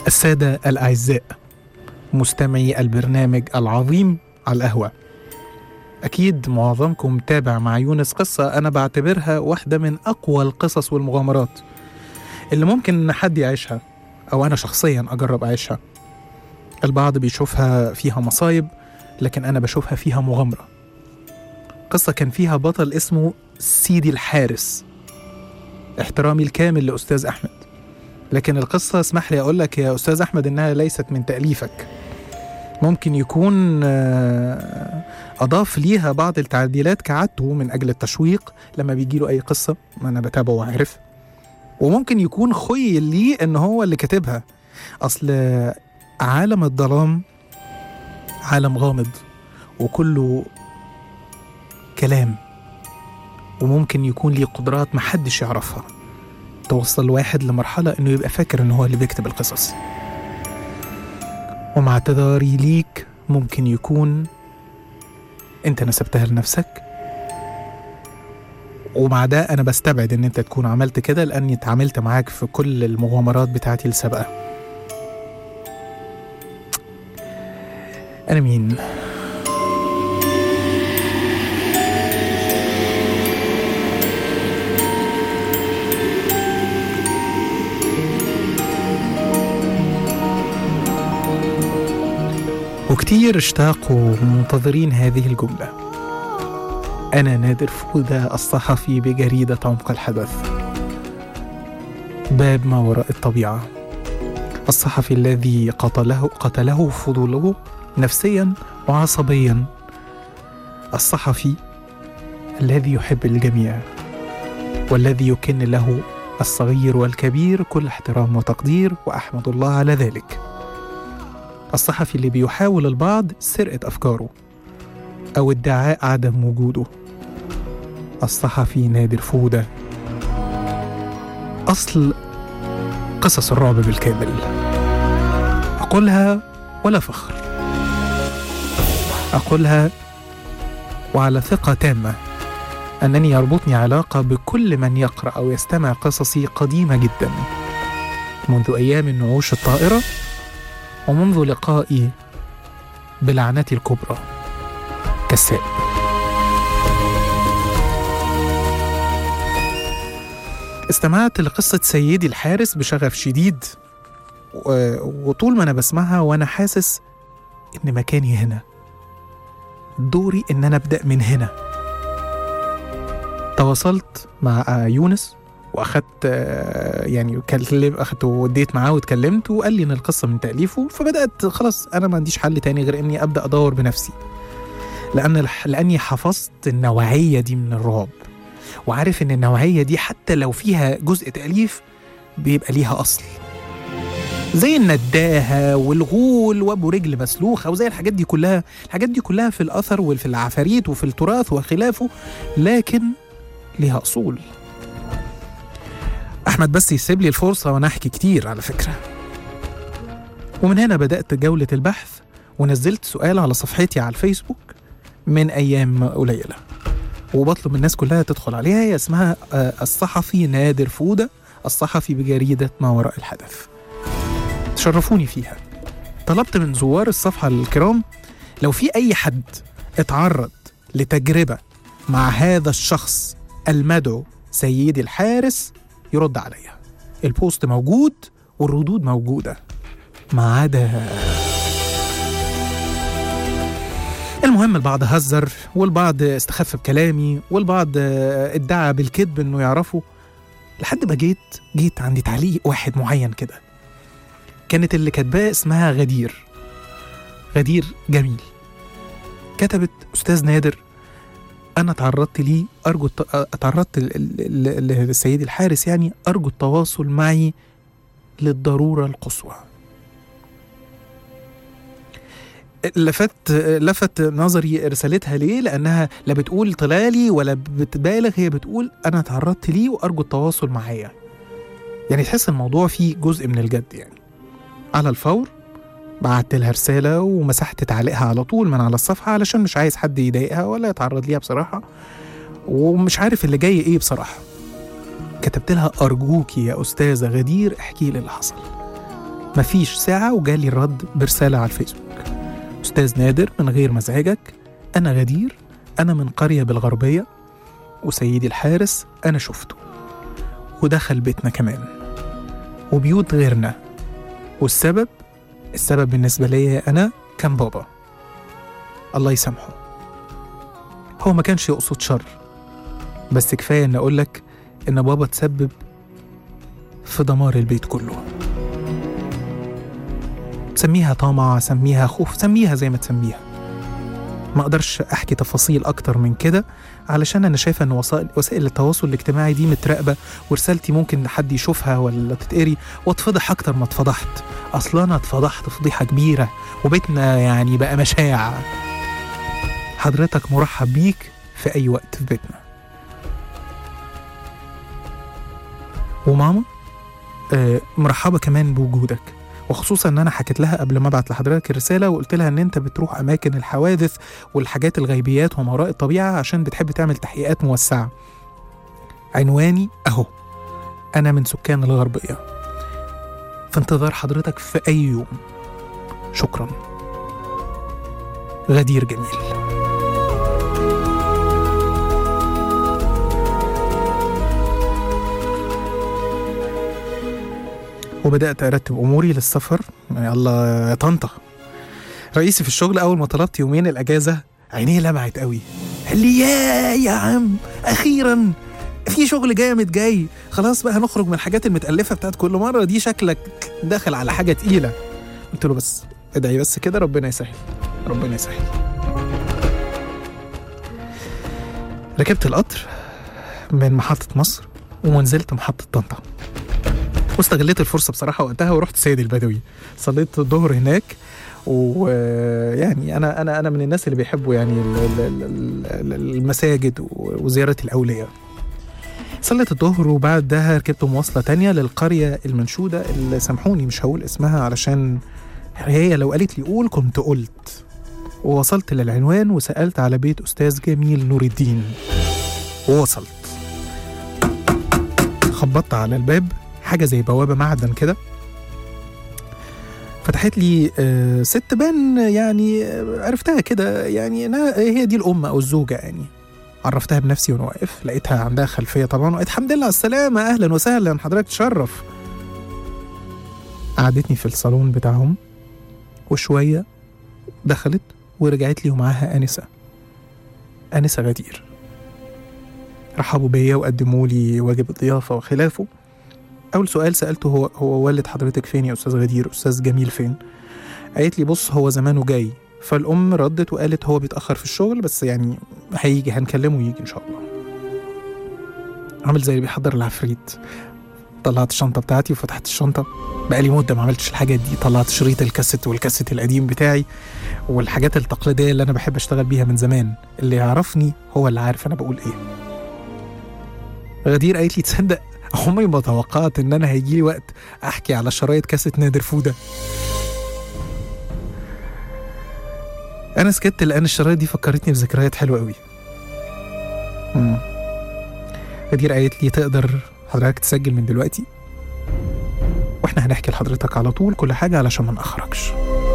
السادة الأعزاء مستمعي البرنامج العظيم على القهوة أكيد معظمكم تابع مع يونس قصة أنا بعتبرها واحدة من أقوى القصص والمغامرات اللي ممكن إن حد يعيشها أو أنا شخصيا أجرب أعيشها البعض بيشوفها فيها مصايب لكن أنا بشوفها فيها مغامرة قصة كان فيها بطل اسمه سيدي الحارس احترامي الكامل لأستاذ أحمد لكن القصة اسمح لي أقول لك يا أستاذ أحمد إنها ليست من تأليفك ممكن يكون آه، أضاف ليها بعض التعديلات كعادته من أجل التشويق لما بيجي له أي قصة ما أنا بتابعه وعارف وممكن يكون خيل ليه إن هو اللي كاتبها أصل عالم الظلام عالم غامض وكله كلام وممكن يكون ليه قدرات محدش يعرفها توصل واحد لمرحلة إنه يبقى فاكر إن هو اللي بيكتب القصص ومع اعتذاري ليك ممكن يكون أنت نسبتها لنفسك ومع ده أنا بستبعد إن أنت تكون عملت كده لأني اتعاملت معاك في كل المغامرات بتاعتي السابقة أنا مين؟ وكتير اشتاقوا منتظرين هذه الجملة أنا نادر فودة الصحفي بجريدة عمق الحدث باب ما وراء الطبيعة الصحفي الذي قتله قتله فضوله نفسيا وعصبيا الصحفي الذي يحب الجميع والذي يكن له الصغير والكبير كل احترام وتقدير واحمد الله على ذلك الصحفي اللي بيحاول البعض سرقه افكاره او ادعاء عدم وجوده الصحفي نادر فوده اصل قصص الرعب بالكامل اقولها ولا فخر اقولها وعلى ثقه تامه انني يربطني علاقه بكل من يقرا او يستمع قصصي قديمه جدا منذ ايام النعوش الطائره ومنذ لقائي بلعنتي الكبرى كالسائل استمعت لقصة سيدي الحارس بشغف شديد و- وطول ما أنا بسمعها وأنا حاسس إن مكاني هنا دوري إن أنا أبدأ من هنا تواصلت مع يونس واخدت آه، يعني كلم اخدت وديت معاه واتكلمت وقال لي ان القصه من تاليفه فبدات خلاص انا ما عنديش حل تاني غير اني ابدا ادور بنفسي لان الح- لاني حفظت النوعيه دي من الرعب وعارف ان النوعيه دي حتى لو فيها جزء تاليف بيبقى ليها اصل زي النداهه والغول وابو رجل مسلوخه وزي الحاجات دي كلها الحاجات دي كلها في الاثر وفي العفاريت وفي التراث وخلافه لكن ليها اصول احمد بس يسيب لي الفرصه وانا احكي كتير على فكره ومن هنا بدات جوله البحث ونزلت سؤال على صفحتي على الفيسبوك من ايام قليله وبطلب من الناس كلها تدخل عليها هي اسمها آه، الصحفي نادر فوده الصحفي بجريده ما وراء الحدث تشرفوني فيها طلبت من زوار الصفحه الكرام لو في اي حد اتعرض لتجربه مع هذا الشخص المدعو سيدي الحارس يرد عليا البوست موجود والردود موجودة ما عدا المهم البعض هزر والبعض استخف بكلامي والبعض آه، ادعى بالكذب انه يعرفه لحد ما جيت جيت عندي تعليق واحد معين كده كانت اللي كاتباه اسمها غدير غدير جميل كتبت استاذ نادر انا تعرضت ليه ارجو الت- تعرضت ل- ل- ل- للسيد الحارس يعني ارجو التواصل معي للضروره القصوى لفت لفت نظري رسالتها ليه لانها لا بتقول طلالي ولا بتبالغ هي بتقول انا تعرضت ليه وارجو التواصل معايا يعني تحس الموضوع فيه جزء من الجد يعني على الفور بعت لها رسالة ومسحت تعليقها على طول من على الصفحة علشان مش عايز حد يضايقها ولا يتعرض ليها بصراحة ومش عارف اللي جاي ايه بصراحة كتبت لها أرجوكي يا أستاذة غدير احكي لي اللي حصل مفيش ساعة وجالي الرد برسالة على الفيسبوك أستاذ نادر من غير مزعجك أنا غدير أنا من قرية بالغربية وسيدي الحارس أنا شفته ودخل بيتنا كمان وبيوت غيرنا والسبب السبب بالنسبة لي أنا كان بابا الله يسامحه هو ما كانش يقصد شر بس كفاية إن أقولك إن بابا تسبب في دمار البيت كله سميها طمع سميها خوف سميها زي ما تسميها ما اقدرش احكي تفاصيل اكتر من كده علشان انا شايفه ان وسائل وسائل التواصل الاجتماعي دي متراقبه ورسالتي ممكن حد يشوفها ولا تتقري واتفضح اكتر ما اتفضحت اصلا انا اتفضحت فضيحه كبيره وبيتنا يعني بقى مشاع حضرتك مرحب بيك في اي وقت في بيتنا وماما آه مرحبه كمان بوجودك وخصوصا ان انا حكيت لها قبل ما ابعت لحضرتك الرساله وقلت لها ان انت بتروح اماكن الحوادث والحاجات الغيبيات وما وراء الطبيعه عشان بتحب تعمل تحقيقات موسعه عنواني اهو انا من سكان الغربيه في انتظار حضرتك في اي يوم شكرا غدير جميل وبدأت أرتب أموري للسفر يلا يا طنطا رئيسي في الشغل أول ما طلبت يومين الأجازة عينيه لمعت قوي قال لي يا يا عم أخيرا في شغل جامد جاي خلاص بقى هنخرج من الحاجات المتألفة بتاعت كل مرة دي شكلك داخل على حاجة تقيلة قلت له بس ادعي بس كده ربنا يسهل ربنا يسهل ركبت القطر من محطة مصر ونزلت محطة طنطا واستغليت الفرصه بصراحه وقتها ورحت سيد البدوي صليت الظهر هناك ويعني انا انا انا من الناس اللي بيحبوا يعني ال- ال- ال- ال- المساجد وزياره الاولياء صليت الظهر وبعدها ركبت مواصله تانية للقريه المنشوده اللي سامحوني مش هقول اسمها علشان هي لو قالت لي قول كنت قلت ووصلت للعنوان وسالت على بيت استاذ جميل نور الدين ووصلت خبطت على الباب حاجه زي بوابه معدن كده فتحت لي آه، ست بان يعني آه، عرفتها كده يعني انها هي دي الام او الزوجه يعني عرفتها بنفسي وانا واقف لقيتها عندها خلفيه طبعا وقلت الحمد لله على السلامه اهلا وسهلا حضرتك تشرف قعدتني في الصالون بتاعهم وشويه دخلت ورجعت لي ومعاها انسه انسه غدير رحبوا بيا وقدموا لي واجب الضيافه وخلافه اول سؤال سالته هو هو والد حضرتك فين يا استاذ غدير استاذ جميل فين قالت لي بص هو زمانه جاي فالام ردت وقالت هو بيتاخر في الشغل بس يعني هيجي هنكلمه ويجي ان شاء الله عامل زي اللي بيحضر العفريت طلعت الشنطه بتاعتي وفتحت الشنطه بقالي مده ما عملتش الحاجات دي طلعت شريط الكاسيت والكاسيت القديم بتاعي والحاجات التقليديه اللي انا بحب اشتغل بيها من زمان اللي يعرفني هو اللي عارف انا بقول ايه غدير قالت لي تصدق عمري ما توقعت ان انا هيجي لي وقت احكي على شرايط كاسيت نادر فوده انا سكت لان الشرايط دي فكرتني بذكريات حلوه قوي مم. غدير قالت لي تقدر حضرتك تسجل من دلوقتي واحنا هنحكي لحضرتك على طول كل حاجه علشان ما ناخركش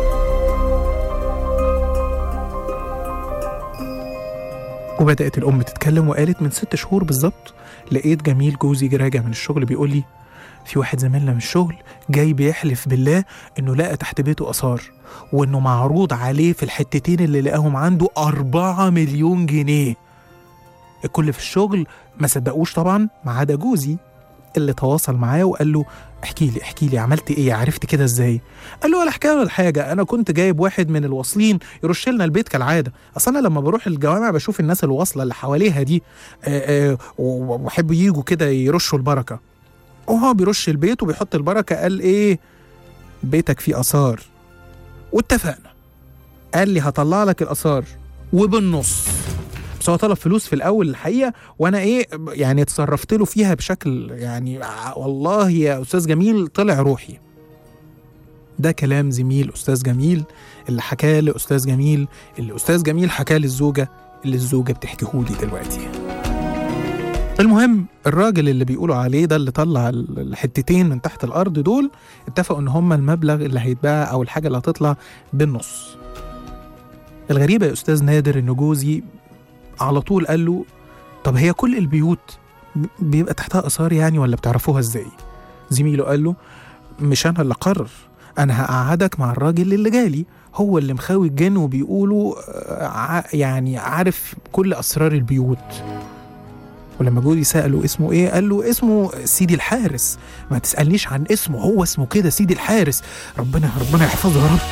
وبدأت الأم تتكلم وقالت من ست شهور بالظبط لقيت جميل جوزي راجع من الشغل بيقول لي في واحد زميلنا من الشغل جاي بيحلف بالله انه لقى تحت بيته اثار وانه معروض عليه في الحتتين اللي لقاهم عنده أربعة مليون جنيه الكل في الشغل ما صدقوش طبعا ما عدا جوزي اللي تواصل معاه وقال له احكي لي احكي لي عملت ايه عرفت كده ازاي قال له ولا حكايه ولا حاجه انا كنت جايب واحد من الواصلين يرش لنا البيت كالعاده اصل انا لما بروح الجوامع بشوف الناس الواصله اللي حواليها دي آه، آه، وبحب يجوا كده يرشوا البركه وهو بيرش البيت وبيحط البركه قال ايه بيتك فيه اثار واتفقنا قال لي هطلع لك الاثار وبالنص بس هو طلب فلوس في الاول الحقيقه وانا ايه يعني اتصرفت له فيها بشكل يعني ع- والله يا استاذ جميل طلع روحي ده كلام زميل استاذ جميل اللي حكاه لاستاذ جميل اللي استاذ جميل حكاه للزوجه اللي الزوجه بتحكيه لي دلوقتي المهم الراجل اللي بيقولوا عليه ده اللي طلع ال- الحتتين من تحت الارض دول اتفقوا ان هم المبلغ اللي هيتباع او الحاجه اللي هتطلع بالنص الغريبه يا استاذ نادر ان جوزي على طول قال له طب هي كل البيوت ب- بيبقى تحتها اثار يعني ولا بتعرفوها ازاي زميله قال له مش انا اللي اقرر انا هقعدك مع الراجل اللي جالي هو اللي مخاوي الجن وبيقولوا آه، ع- يعني عارف كل اسرار البيوت ولما جوزي سأله اسمه ايه قال له اسمه سيدي الحارس ما تسألنيش عن اسمه هو اسمه كده سيدي الحارس ربنا ربنا يحفظه يا رب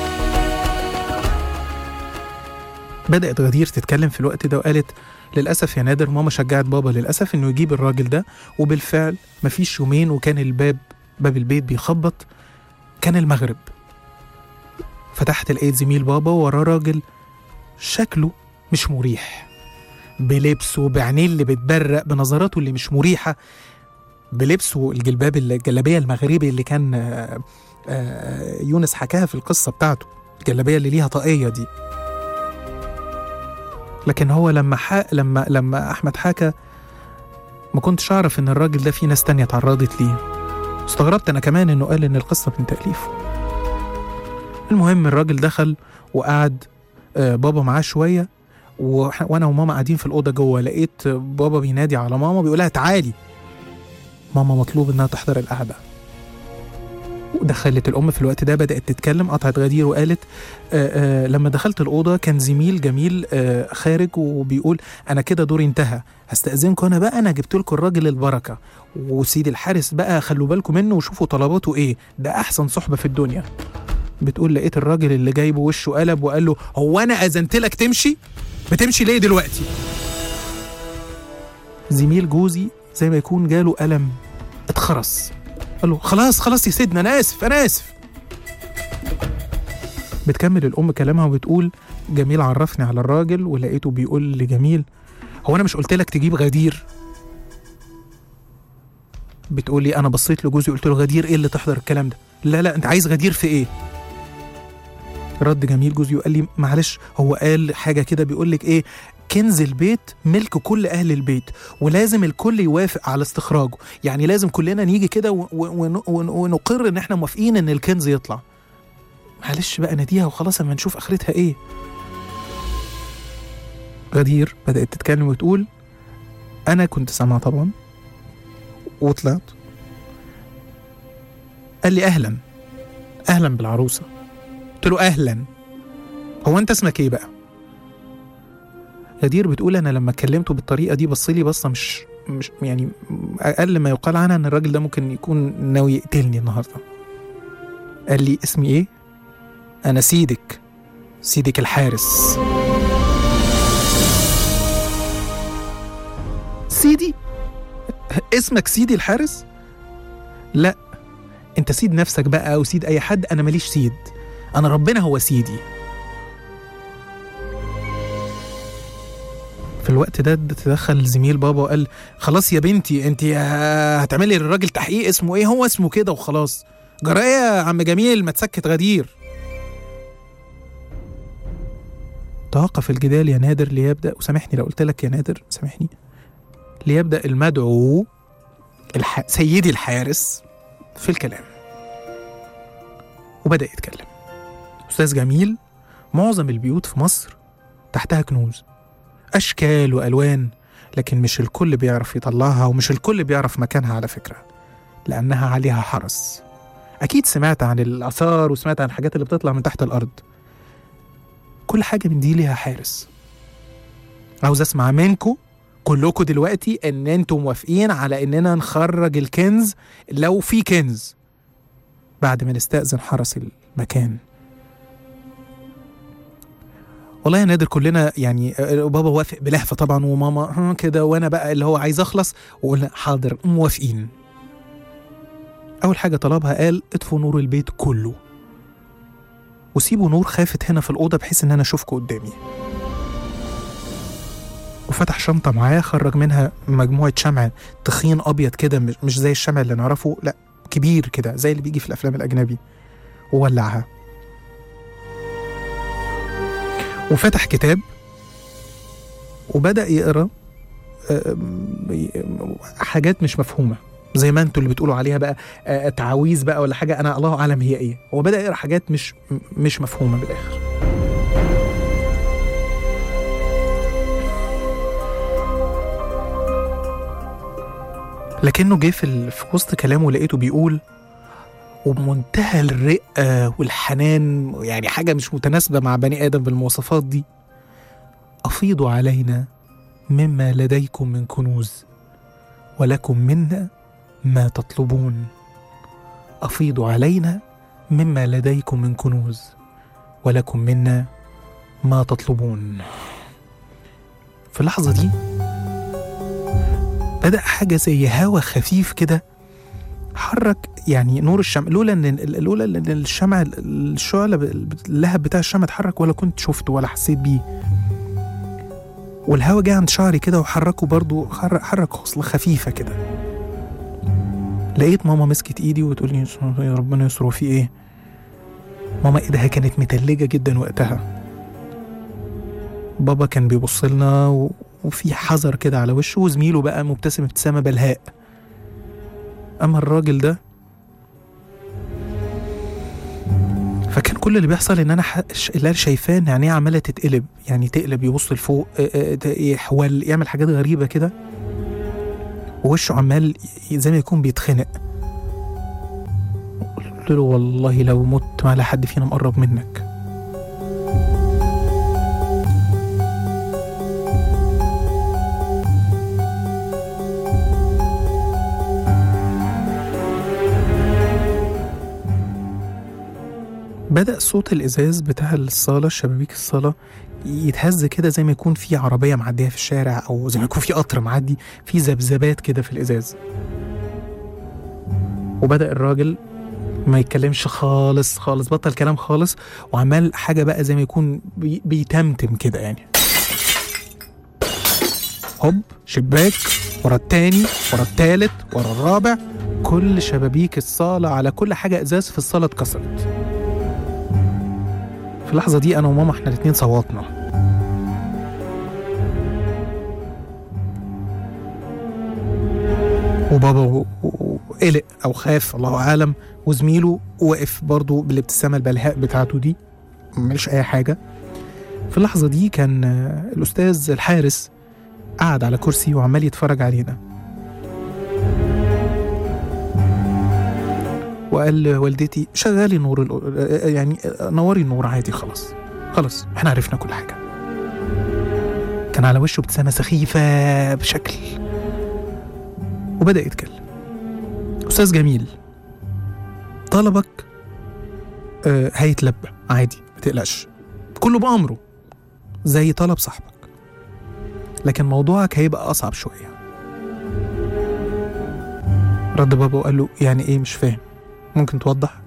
بدأت غدير تتكلم في الوقت ده وقالت للأسف يا نادر ماما شجعت بابا للأسف إنه يجيب الراجل ده وبالفعل مفيش يومين وكان الباب باب البيت بيخبط كان المغرب فتحت لقيت زميل بابا وراه راجل شكله مش مريح بلبسه بعينيه اللي بتبرق بنظراته اللي مش مريحة بلبسه الجلباب الجلابية المغربي اللي كان آه، آه، يونس حكاها في القصة بتاعته الجلابية اللي ليها طاقية دي لكن هو لما حق لما لما أحمد حكى ما كنتش أعرف إن الراجل ده في ناس تانية اتعرضت ليه استغربت أنا كمان إنه قال إن القصة من تأليفه المهم الراجل دخل وقعد آه، بابا معاه شوية وإحنا- وانا وماما قاعدين في الاوضه جوه لقيت بابا بينادي على ماما بيقول لها تعالي ماما مطلوب انها تحضر القعده ودخلت الام في الوقت ده بدات تتكلم قطعت غدير وقالت آآ آآ لما دخلت الاوضه كان زميل جميل آه، خارج وبيقول انا كده دوري انتهى هستاذنكم انا بقى انا جبت لكم الراجل البركه وسيدي الحارس بقى خلوا بالكم منه وشوفوا طلباته ايه ده احسن صحبه في الدنيا بتقول لقيت الراجل اللي جايبه وشه قلب وقال له هو انا اذنت لك تمشي بتمشي ليه دلوقتي زميل جوزي زي ما يكون جاله ألم اتخرس قال له خلاص خلاص يا سيدنا أنا آسف أنا آسف بتكمل الأم كلامها وبتقول جميل عرفني على الراجل ولقيته بيقول لجميل هو أنا مش قلت لك تجيب غدير بتقول لي أنا بصيت لجوزي قلت له غدير إيه اللي تحضر الكلام ده لا لا أنت عايز غدير في إيه رد جميل جوزي وقال لي معلش هو قال حاجه كده بيقول لك ايه كنز البيت ملك كل اهل البيت ولازم الكل يوافق على استخراجه يعني لازم كلنا نيجي كده و- و- ون- ون- ونقر ان احنا موافقين ان الكنز يطلع معلش بقى ناديها وخلاص اما نشوف اخرتها ايه غدير بدات تتكلم وتقول انا كنت سامعه طبعا وطلعت قال لي اهلا اهلا بالعروسه قلت له اهلا هو انت اسمك ايه بقى غدير بتقول انا لما كلمته بالطريقه دي بص لي بصه مش مش يعني اقل ما يقال عنها ان الراجل ده ممكن يكون ناوي يقتلني النهارده قال لي اسمي ايه انا سيدك سيدك الحارس سيدي اسمك سيدي الحارس لا انت سيد نفسك بقى او سيد اي حد انا ماليش سيد انا ربنا هو سيدي في الوقت ده تدخل زميل بابا وقال خلاص يا بنتي انت هتعملي للراجل تحقيق اسمه ايه هو اسمه كده وخلاص جرايه يا عم جميل ما تسكت غدير توقف الجدال يا نادر ليبدأ وسامحني لو قلت لك يا نادر سامحني ليبدأ المدعو الح... سيدي الحارس في الكلام وبدأ يتكلم أستاذ جميل معظم البيوت في مصر تحتها كنوز أشكال وألوان لكن مش الكل بيعرف يطلعها ومش الكل بيعرف مكانها على فكرة لأنها عليها حرس أكيد سمعت عن الآثار وسمعت عن الحاجات اللي بتطلع من تحت الأرض كل حاجة من دي ليها حارس عاوز أسمع منكم كلكم دلوقتي إن أنتم موافقين على إننا نخرج الكنز لو في كنز بعد ما نستأذن حرس المكان والله يا نادر كلنا يعني بابا وافق بلهفه طبعا وماما ها كده وانا بقى اللي هو عايز اخلص وقلنا حاضر موافقين اول حاجه طلبها قال اطفوا نور البيت كله وسيبوا نور خافت هنا في الاوضه بحيث ان انا اشوفكم قدامي وفتح شنطه معاه خرج منها مجموعه شمع تخين ابيض كده مش مش زي الشمع اللي نعرفه لا كبير كده زي اللي بيجي في الافلام الاجنبي وولعها وفتح كتاب وبدأ يقرأ آم، حاجات مش مفهومه زي ما انتوا اللي بتقولوا عليها بقى آه، تعاويذ بقى ولا حاجه انا الله اعلم هي ايه هو بدا يقرا حاجات مش مش مفهومه بالاخر لكنه جه في, ال- في وسط كلامه لقيته بيقول وبمنتهى الرقة والحنان يعني حاجة مش متناسبة مع بني آدم بالمواصفات دي أفيضوا علينا مما لديكم من كنوز ولكم منا ما تطلبون أفيضوا علينا مما لديكم من كنوز ولكم منا ما تطلبون في اللحظة دي بدأ حاجة زي هوا خفيف كده حرك يعني نور الشمع لولا ان لولا ان الشمع الشعلة اللهب بتاع الشمع اتحرك ولا كنت شفته ولا حسيت بيه والهوا جه عند شعري كده وحركه برضو حرك, حرك خصلة خفيفة كده لقيت ماما مسكت ايدي وتقول لي يا ربنا يستر هو في ايه ماما ايدها كانت متلجة جدا وقتها بابا كان بيبص لنا و... وفي حذر كده على وشه وزميله بقى مبتسم ابتسامة بلهاء أما الراجل ده فكان كل اللي بيحصل ان انا ح... ش- اللي انا شايفاه ان عينيه عماله تتقلب يعني تقلب يبص لفوق آه، آه، ت- يحول يعمل حاجات غريبه كده ووشه عمال ي- زي ما يكون بيتخنق قلت له والله لو مت ما لا حد فينا مقرب منك بدأ صوت الإزاز بتاع الصالة شبابيك الصالة يتهز كده زي ما يكون في عربية معدية في الشارع أو زي ما يكون في قطر معدي في ذبذبات كده في الإزاز وبدأ الراجل ما يتكلمش خالص خالص بطل كلام خالص وعمال حاجة بقى زي ما يكون بي بيتمتم كده يعني هوب شباك ورا التاني ورا التالت ورا الرابع كل شبابيك الصالة على كل حاجة إزاز في الصالة اتكسرت في اللحظة دي أنا وماما إحنا الاتنين صوتنا وبابا و- و- قلق أو خاف الله أعلم وزميله وقف برضه بالابتسامة البلهاء بتاعته دي مش أي حاجة في اللحظة دي كان آه، الأستاذ الحارس قعد على كرسي وعمال يتفرج علينا وقال لوالدتي شغالي نور ال- آه، يعني آه، نوري النور عادي خلاص خلاص احنا عرفنا كل حاجة كان على وشه ابتسامة سخيفة بشكل وبدأ يتكلم أستاذ جميل طلبك آه هيتلبى عادي ما تقلقش كله بأمره زي طلب صاحبك لكن موضوعك هيبقى أصعب شوية رد بابا وقال له يعني إيه مش فاهم ممكن توضح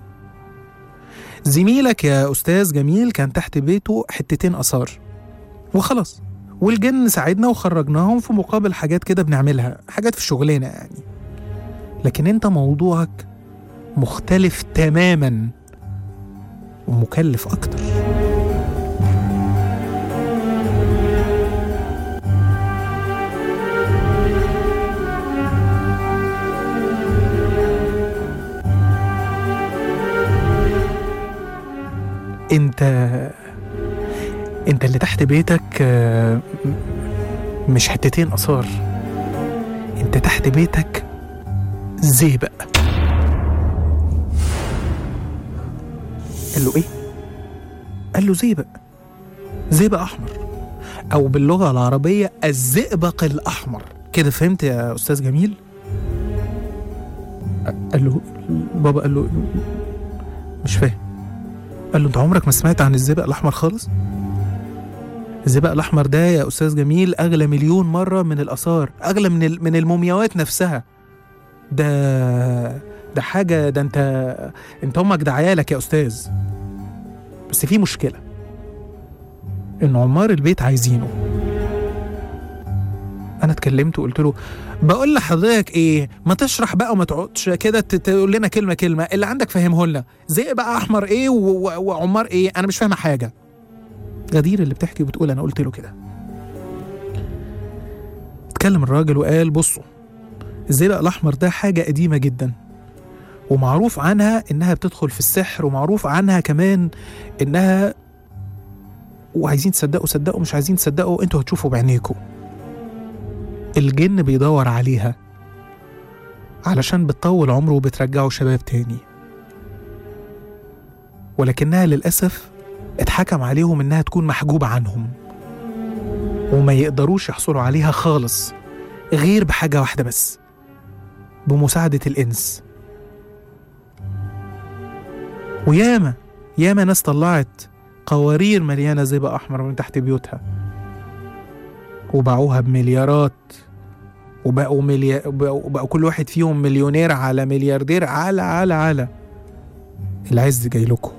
زميلك يا أستاذ جميل كان تحت بيته حتتين آثار وخلاص والجن ساعدنا وخرجناهم في مقابل حاجات كده بنعملها حاجات في شغلنا يعني لكن انت موضوعك مختلف تماما ومكلف اكتر انت انت اللي تحت بيتك آه، م- مش حتتين اثار انت تحت بيتك زيبق قال له ايه قال له زيبق زيبق احمر او باللغه العربيه الزئبق الاحمر كده فهمت يا استاذ جميل قال له بابا قال له مش فاهم قال له انت عمرك ما سمعت عن الزئبق الاحمر خالص الزئبق الاحمر ده يا استاذ جميل اغلى مليون مره من الاثار اغلى من ال- من المومياوات نفسها ده ده حاجه ده انت انت امك ده عيالك يا استاذ بس في مشكله ان عمار البيت عايزينه انا اتكلمت وقلت له بقول لحضرتك ايه ما تشرح بقى وما تقعدش كده ت- تقول لنا كلمه كلمه اللي عندك فهمه لنا زي بقى احمر ايه و- و- وعمار ايه انا مش فاهمه حاجه غدير اللي بتحكي وبتقول انا قلت له كده اتكلم الراجل وقال بصوا الزئبق الأحمر ده حاجة قديمة جدا ومعروف عنها إنها بتدخل في السحر ومعروف عنها كمان إنها وعايزين تصدقوا صدقوا مش عايزين تصدقوا انتوا هتشوفوا بعينيكم الجن بيدور عليها علشان بتطول عمره وبترجعه شباب تاني ولكنها للأسف اتحكم عليهم إنها تكون محجوبة عنهم وما يقدروش يحصلوا عليها خالص غير بحاجة واحدة بس بمساعدة الإنس وياما ياما ناس طلعت قوارير مليانة زئبق أحمر من تحت بيوتها وباعوها بمليارات وبقوا مليا... بقوا بقوا كل واحد فيهم مليونير على ملياردير على على على العز جاي لكم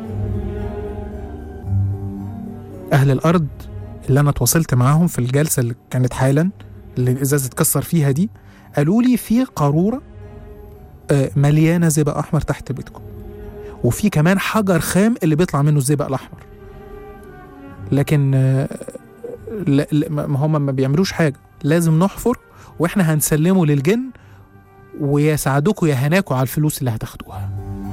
أهل الأرض اللي أنا اتواصلت معاهم في الجلسة اللي كانت حالا اللي الإزاز اتكسر فيها دي قالوا لي في قارورة آه، مليانة زئبق أحمر تحت بيتكم وفي كمان حجر خام اللي بيطلع منه الزئبق الأحمر لكن آه، لا لا ما هم ما بيعملوش حاجة لازم نحفر واحنا هنسلمه للجن ويساعدكم يا هناكوا على الفلوس اللي هتاخدوها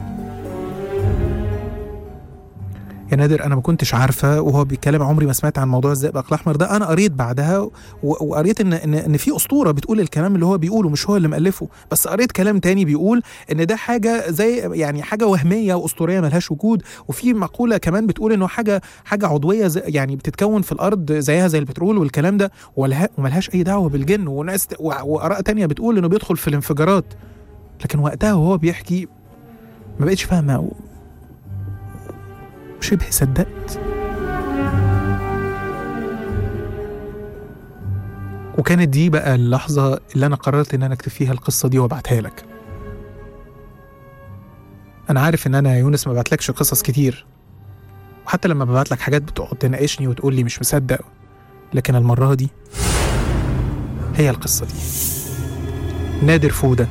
يا نادر انا ما كنتش عارفه وهو بيتكلم عمري ما سمعت عن موضوع الزئبق الاحمر ده انا قريت بعدها و- وقريت ان ان ان في اسطوره بتقول الكلام اللي هو بيقوله مش هو اللي مالفه بس قريت كلام تاني بيقول ان ده حاجه زي يعني حاجه وهميه واسطوريه ملهاش وجود وفي مقوله كمان بتقول انه حاجه حاجه عضويه زي يعني بتتكون في الارض زيها زي البترول والكلام ده ولها وملهاش اي دعوه بالجن وناس ت- وع- واراء تانية بتقول انه بيدخل في الانفجارات لكن وقتها وهو بيحكي ما بقتش فاهمه شبه صدقت وكانت دي بقى اللحظة اللي أنا قررت إن أنا أكتب فيها القصة دي وأبعتها لك أنا عارف إن أنا يا يونس ما بعتلكش قصص كتير وحتى لما ببعت لك حاجات بتقعد تناقشني وتقول لي مش مصدق لكن المرة دي هي القصة دي نادر فودة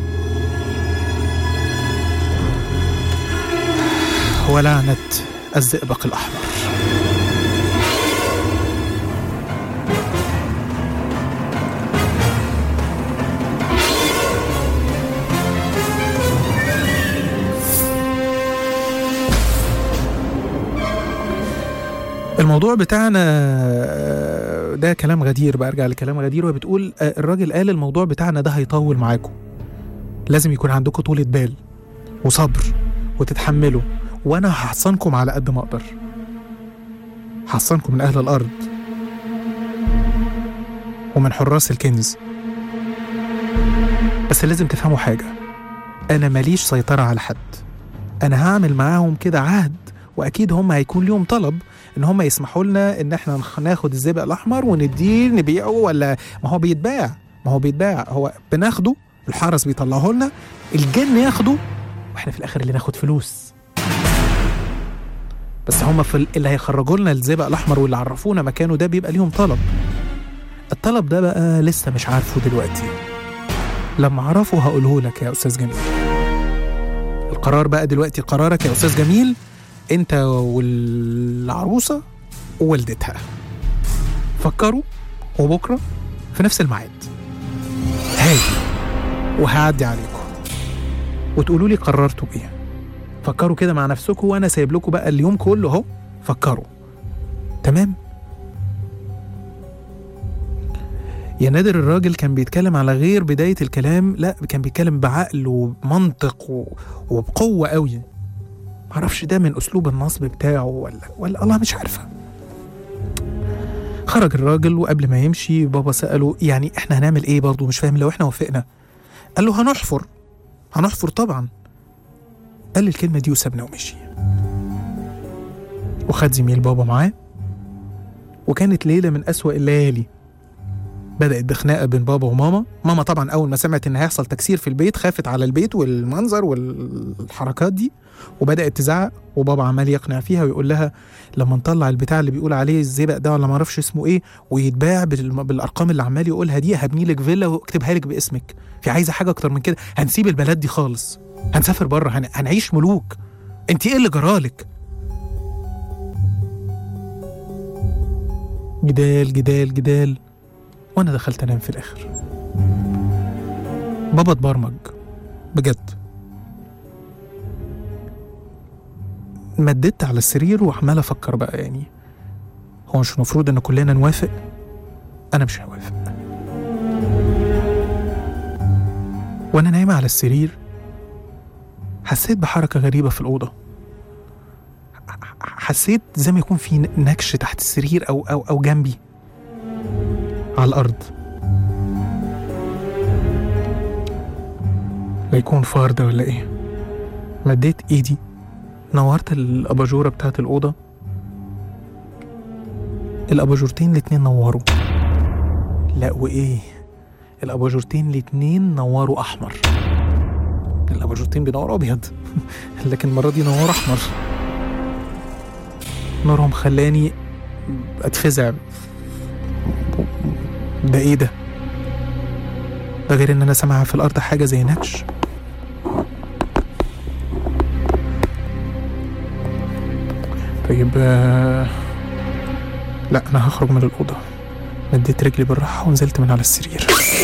ولعنة الزئبق الأحمر الموضوع بتاعنا آه، ده كلام غدير برجع لكلام غدير وبتقول آه، الراجل قال الموضوع بتاعنا ده هيطول معاكم لازم يكون عندكم طولة بال وصبر وتتحملوا وانا هحصنكم على قد ما اقدر هحصنكم من اهل الارض ومن حراس الكنز بس لازم تفهموا حاجة أنا ماليش سيطرة على حد أنا هعمل معاهم كده عهد وأكيد هم هيكون ليهم طلب إن هم يسمحوا لنا إن إحنا نخ- ناخد الزئبق الأحمر ونديه نبيعه ولا ما هو بيتباع ما هو بيتباع هو بناخده الحرس بيطلعه لنا الجن ياخده واحنا في الاخر اللي ناخد فلوس بس هما في ال- اللي هيخرجوا لنا الزئبق الاحمر واللي عرفونا مكانه ده بيبقى ليهم طلب الطلب ده بقى لسه مش عارفه دلوقتي لما اعرفه هقوله لك يا استاذ جميل القرار بقى دلوقتي قرارك يا استاذ جميل انت والعروسه ووالدتها فكروا وبكره في نفس الميعاد هاجي وهعدي عليكم وتقولوا لي قررتوا ايه فكروا كده مع نفسكم وانا سايب لكم بقى اليوم كله اهو فكروا تمام يا نادر الراجل كان بيتكلم على غير بداية الكلام لا كان بيتكلم بعقل وبمنطق و... وبقوة قوي معرفش ده من أسلوب النصب بتاعه ولا ولا الله مش عارفة خرج الراجل وقبل ما يمشي بابا سأله يعني احنا هنعمل ايه برضه مش فاهم لو احنا وافقنا قال له هنحفر هنحفر طبعا قال لي الكلمة دي وسابنا ومشي وخد زميل بابا معاه وكانت ليلة من أسوأ الليالي بدأت بخناقة بين بابا وماما ماما طبعا أول ما سمعت إن هيحصل تكسير في البيت خافت على البيت والمنظر والحركات دي وبدأت تزعق وبابا عمال يقنع فيها ويقول لها لما نطلع البتاع اللي بيقول عليه الزئبق ده ولا ما اعرفش اسمه ايه ويتباع بالم- بالارقام اللي عمال يقولها دي هبني لك فيلا واكتبها لك باسمك في عايزه حاجه اكتر من كده هنسيب البلد دي خالص هنسافر بره هن... هنعيش ملوك انت ايه اللي جرالك جدال جدال جدال وانا دخلت انام في الاخر بابا اتبرمج بجد مددت على السرير وعمال افكر بقى يعني هو مش المفروض ان كلنا نوافق انا مش هوافق وانا نايمه على السرير حسيت بحركه غريبه في الاوضه حسيت زي ما يكون في نكش تحت السرير او او او جنبي على الارض لا يكون فار ده ولا ايه مديت ايدي نورت الاباجوره بتاعت الاوضه الاباجورتين الاتنين نوروا لا وايه الاباجورتين الاتنين نوروا احمر الاباجورتين بينوروا ابيض لكن المره دي نوروا احمر نورهم خلاني اتفزع ده ايه ده ده غير ان انا سامعها في الارض حاجه زي نكش طيب آه، لا انا هخرج من الاوضه مديت رجلي بالراحه ونزلت من على السرير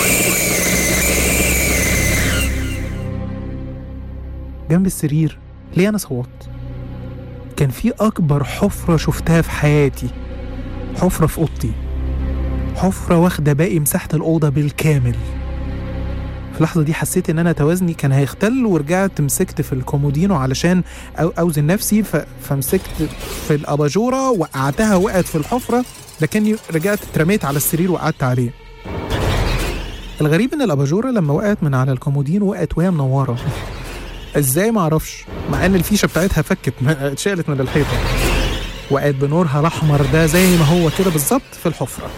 جنب السرير ليه انا صوت كان في اكبر حفره شفتها في حياتي حفره في اوضتي حفره واخده باقي مساحه الاوضه بالكامل في اللحظه دي حسيت ان انا توازني كان هيختل ورجعت مسكت في الكومودينو علشان أو اوزن نفسي ف... فمسكت في الاباجوره وقعتها وقعت في الحفره لكني رجعت اترميت على السرير وقعدت عليه الغريب ان الاباجوره لما وقعت من على الكومودينو وقعت وهي منوره ازاي ما اعرفش مع ان الفيشه بتاعتها فكت ما- اتشالت من الحيطه وقعت بنورها الاحمر ده زي ما هو كده بالظبط في الحفره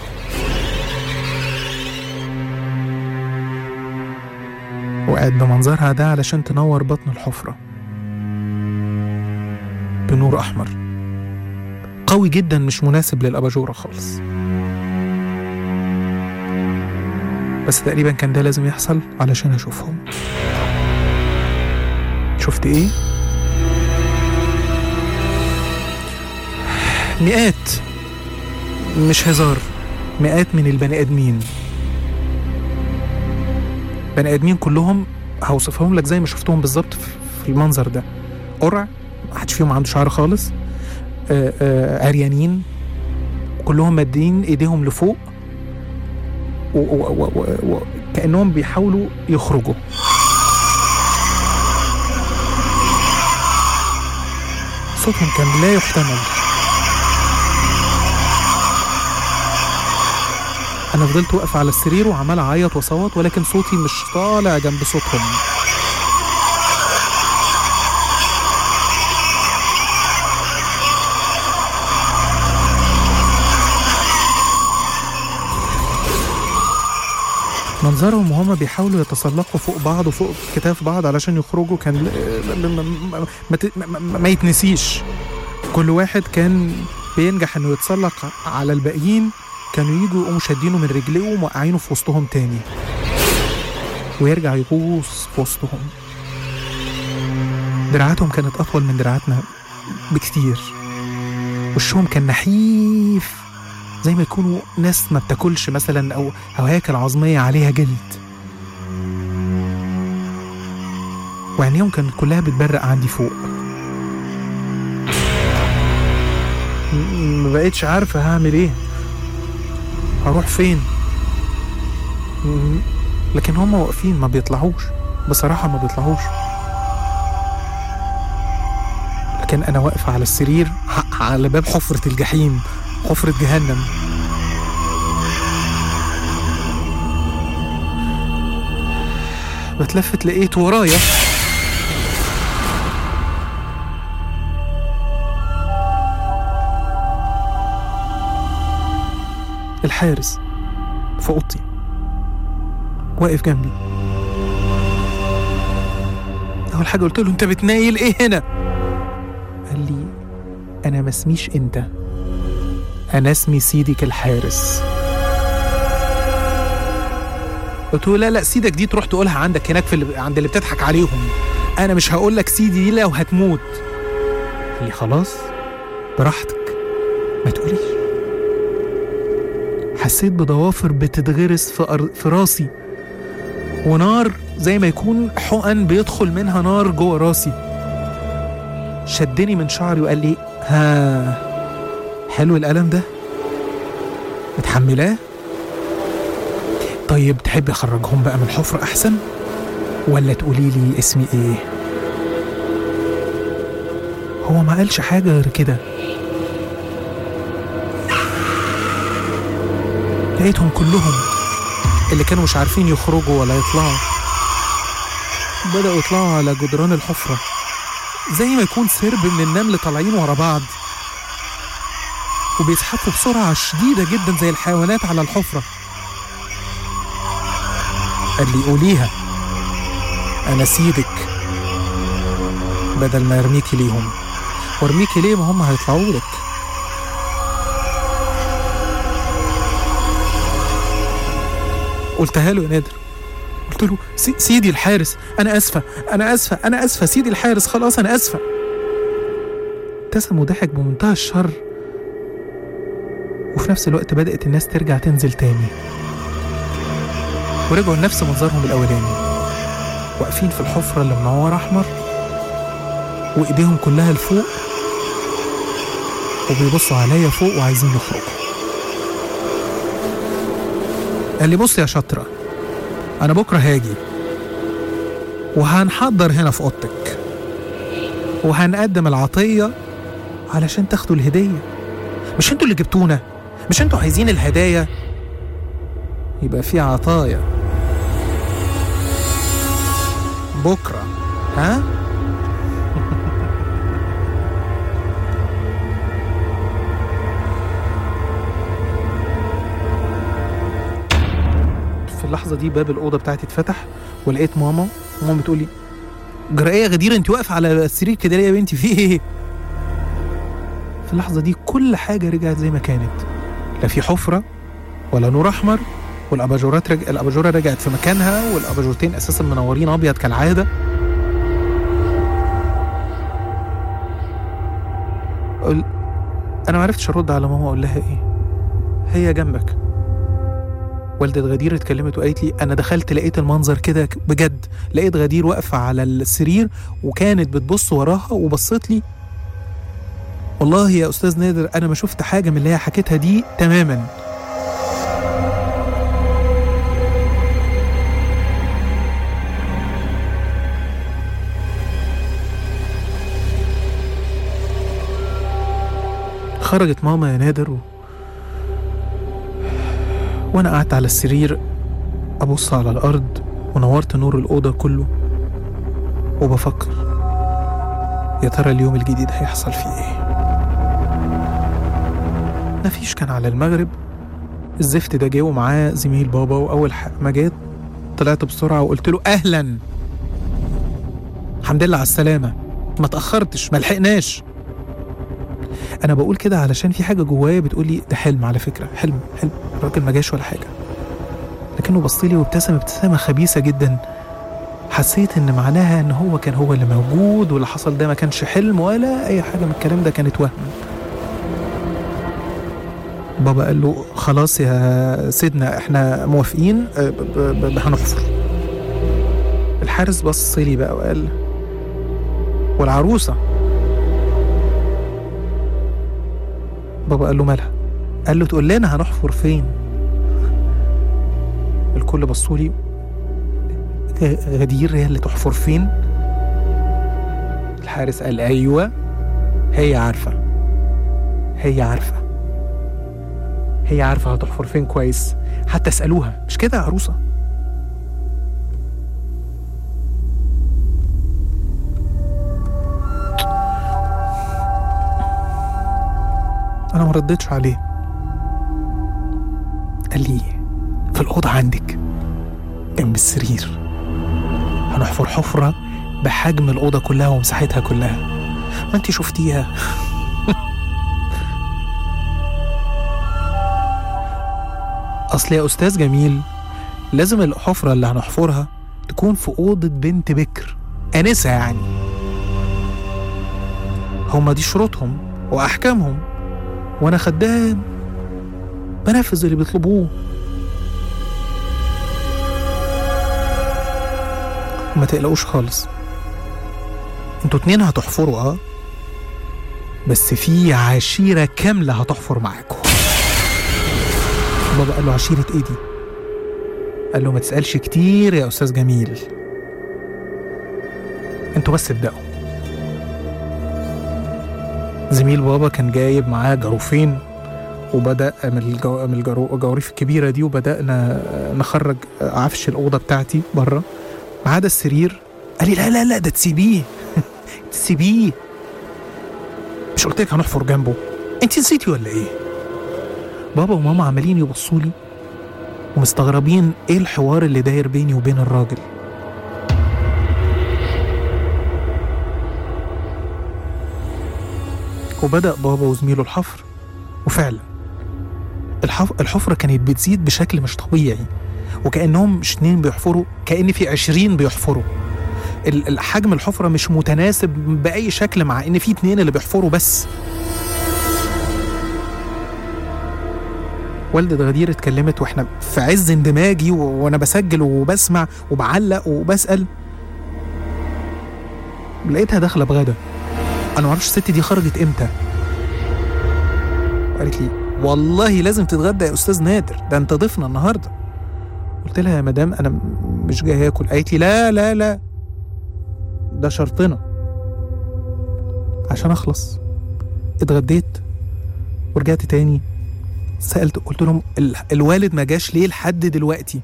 وقعت بمنظرها ده علشان تنور بطن الحفره بنور احمر قوي جدا مش مناسب للاباجوره خالص بس تقريبا كان ده لازم يحصل علشان اشوفهم شفت ايه مئات مش هزار مئات من البني ادمين بني ادمين كلهم هوصفهم لك زي ما شفتهم بالظبط في في المنظر ده قرع محدش فيهم عنده شعر خالص آه، آه، عريانين كلهم مادين ايديهم لفوق و- و- و- و- و- كانهم بيحاولوا يخرجوا صوتهم كان لا يحتمل انا فضلت واقف على السرير وعمال اعيط واصوت ولكن صوتي مش طالع جنب صوتهم منظرهم وهما بيحاولوا يتسلقوا فوق بعض وفوق كتاف بعض علشان يخرجوا كان ل- م- م- م- ما ت- ما- ما- ما يتنسيش كل واحد كان بينجح انه يتسلق على الباقيين كانوا يجوا يقوموا شادينه من رجليه وموقعينه في وسطهم تاني ويرجع يغوص في وسطهم دراعاتهم كانت أطول من دراعاتنا بكتير وشهم كان نحيف زي ما يكونوا ناس ما بتاكلش مثلا أو أو هياكل عظمية عليها جلد وعينيهم كانت كلها بتبرق عندي فوق م- ما بقتش عارفة هعمل ايه هروح فين م- لكن هم واقفين ما بيطلعوش بصراحة ما بيطلعوش لكن أنا واقفة على السرير ح- على باب حفرة الجحيم حفرة جهنم بتلفت لقيت ورايا الحارس في اوضتي واقف جنبي اول حاجه قلت له انت بتنايل ايه هنا قال لي انا ما اسميش انت انا اسمي سيدك الحارس قلت له لا لا سيدك دي تروح تقولها عندك هناك في اللي عند اللي بتضحك عليهم انا مش هقول لك سيدي دي لو هتموت قال لي خلاص براحتك ما تقوليش حسيت بضوافر بتتغرس في, أر... في راسي ونار زي ما يكون حقن بيدخل منها نار جوه راسي شدني من شعري وقال لي ها حلو الألم ده متحملاه طيب تحبي اخرجهم بقى من الحفرة احسن ولا تقولي لي اسمي ايه هو ما قالش حاجة غير كده لقيتهم كلهم اللي كانوا مش عارفين يخرجوا ولا يطلعوا بدأوا يطلعوا على جدران الحفرة زي ما يكون سرب من النمل طالعين ورا بعض وبيزحفوا بسرعة شديدة جدا زي الحيوانات على الحفرة قال لي قوليها أنا سيدك بدل ما أرميكي ليهم وارميكي ليه ما هم هيطلعوا لك قلتها له يا نادر قلت له "سي- سيدي الحارس انا اسفه انا اسفه انا اسفه سيدي الحارس خلاص انا اسفه ابتسم وضحك بمنتهى الشر وفي نفس الوقت بدأت الناس ترجع تنزل تاني ورجعوا لنفس منظرهم الأولاني واقفين في الحفرة اللي منورة أحمر وإيديهم كلها لفوق وبيبصوا عليا فوق وعايزين يخرجوا قال لي بص يا شاطرة أنا بكرة هاجي وهنحضر هنا في أوضتك وهنقدم العطية علشان تاخدوا الهدية مش انتوا اللي جبتونا مش انتوا عايزين الهدايا يبقى في عطايا بكرة ها في اللحظة دي باب الأوضة بتاعتي اتفتح ولقيت ماما ماما بتقولي جرأية غدير انت واقفة على السرير كده ليه يا بنتي في ايه؟ في اللحظة دي كل حاجة رجعت زي ما كانت لا في حفرة ولا نور أحمر والأباجورات رج... الأباجورة رجعت في مكانها والأباجورتين أساسا منورين أبيض كالعادة قل... أنا معرفتش أرد على ماما أقول لها إيه هي جنبك والدة غدير اتكلمت وقالت لي أنا دخلت لقيت المنظر كده ك- بجد لقيت غدير واقفة على السرير وكانت بتبص وراها وبصت لي والله يا أستاذ نادر أنا ما شفت حاجة من اللي هي حكيتها دي تماما خرجت ماما يا نادر و... وأنا قعدت على السرير أبص على الأرض ونورت نور الأوضة كله وبفكر يا ترى اليوم الجديد هيحصل فيه إيه مفيش كان على المغرب الزفت ده جه ومعاه زميل بابا وأول ح- ما جيت طلعت بسرعة وقلت له أهلا الحمد لله على السلامة ما تأخرتش ما لحقناش أنا بقول كده علشان في حاجة جوايا بتقول لي ده حلم على فكرة حلم حلم الراجل ما جاش ولا حاجة لكنه بص لي وابتسم ابتسامة خبيثة جدا حسيت ان معناها ان هو كان هو اللي موجود واللي حصل ده ما كانش حلم ولا اي حاجة من الكلام ده كانت وهم بابا قال له خلاص يا سيدنا احنا موافقين اه، ب- ب- ب- هنحفر الحارس بص لي بقى وقال والعروسة بابا قال له مالها قال له تقول لنا هنحفر فين الكل بصوا لي غ- غدير هي اللي تحفر فين الحارس قال ايوه هي عارفه هي عارفه هي عارفه هتحفر فين كويس حتى اسالوها مش كده يا عروسه انا ما ردتش عليه قال لي في الاوضه عندك جنب السرير هنحفر حفره بحجم الاوضه كلها ومساحتها كلها ما انت شفتيها اصل يا استاذ جميل لازم الحفره اللي هنحفرها تكون في اوضه بنت بكر انسه يعني هما دي شروطهم واحكامهم وانا خدام بنفذ اللي بيطلبوه وما تقلقوش خالص انتوا اتنين هتحفروا اه بس في عشيرة كاملة هتحفر معاكم بابا قال له عشيرة ايه دي؟ قال له ما تسألش كتير يا أستاذ جميل انتوا بس ابدأوا زميل بابا كان جايب معاه جاروفين وبدأ من الجو... من الجرو- الجواريف الكبيرة دي وبدأنا نخرج عفش الأوضة بتاعتي بره ما عدا السرير قال لي لا لا لا ده تسيبيه تسيبيه مش قلت لك هنحفر جنبه انت نسيتي ولا ايه بابا وماما عمالين يبصوا لي ومستغربين ايه الحوار اللي داير بيني وبين الراجل وبدأ بابا وزميله الحفر وفعلا الحف... الحفرة كانت بتزيد بشكل مش طبيعي وكأنهم مش اتنين بيحفروا كأن في عشرين بيحفروا ال- ال- حجم الحفرة مش متناسب بأي شكل مع إن في اتنين اللي بيحفروا بس والدة غدير اتكلمت واحنا في عز اندماجي و- وانا بسجل وبسمع وبعلق وبسأل لقيتها داخلة بغدا انا معرفش الست دي خرجت امتى قالت لي والله لازم تتغدى يا استاذ نادر ده انت ضيفنا النهارده قلت لها يا مدام انا م- مش جاي اكل قالت لي لا لا لا ده شرطنا عشان اخلص اتغديت ورجعت تاني سألت قلت لهم ال- الوالد ما جاش ليه لحد دلوقتي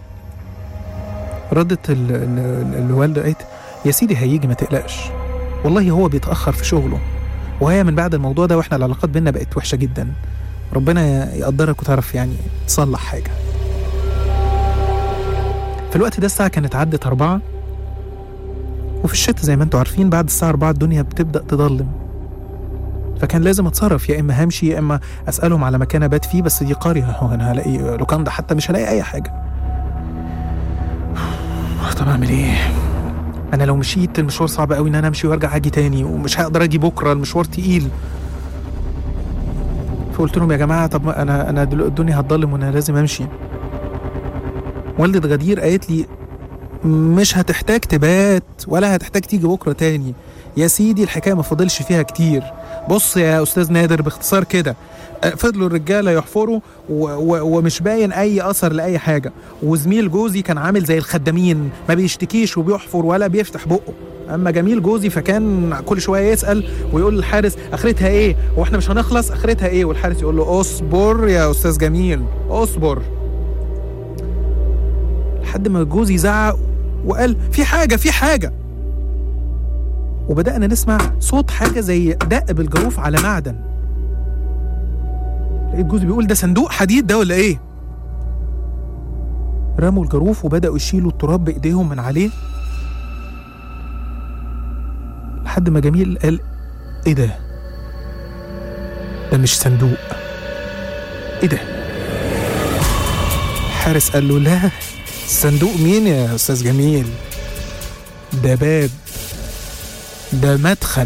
ردت ال- ال- ال- الوالدة قالت يا سيدي هيجي ما تقلقش والله هو بيتأخر في شغله وهي من بعد الموضوع ده واحنا العلاقات بينا بقت وحشة جدا ربنا يقدرك وتعرف يعني تصلح حاجة في الوقت ده الساعة كانت عدت أربعة وفي الشتاء زي ما انتوا عارفين بعد الساعة أربعة الدنيا بتبدأ تضلم فكان لازم اتصرف يا اما همشي يا اما اسالهم على مكان ابات فيه بس دي قريه هو انا هلاقي لوكاندا حتى مش هلاقي اي حاجه طب اعمل ايه انا لو مشيت المشوار صعب قوي ان انا امشي وارجع اجي تاني ومش هقدر اجي بكره المشوار تقيل فقلت لهم يا جماعه طب ما انا انا دلوقتي الدنيا هتضلم وانا لازم امشي والدة غدير قالت لي مش هتحتاج تبات ولا هتحتاج تيجي بكره تاني يا سيدي الحكايه ما فاضلش فيها كتير بص يا استاذ نادر باختصار كده أه، فضلوا الرجاله يحفروا و و ومش باين اي اثر لاي حاجه وزميل جوزي كان عامل زي الخدامين ما بيشتكيش وبيحفر ولا بيفتح بقه اما جميل جوزي فكان كل شويه يسال ويقول للحارس اخرتها ايه واحنا مش هنخلص اخرتها ايه والحارس يقول له اصبر يا استاذ جميل اصبر لحد ما جوزي زعق وقال في حاجه في حاجه وبدأنا نسمع صوت حاجة زي دق بالجروف على معدن لقيت جوزي بيقول ده صندوق حديد ده ولا ايه رموا الجروف وبدأوا يشيلوا التراب بإيديهم من عليه لحد ما جميل قال ايه ده ده مش صندوق ايه ده الحارس قال له لا صندوق مين يا استاذ جميل ده باب ده مدخل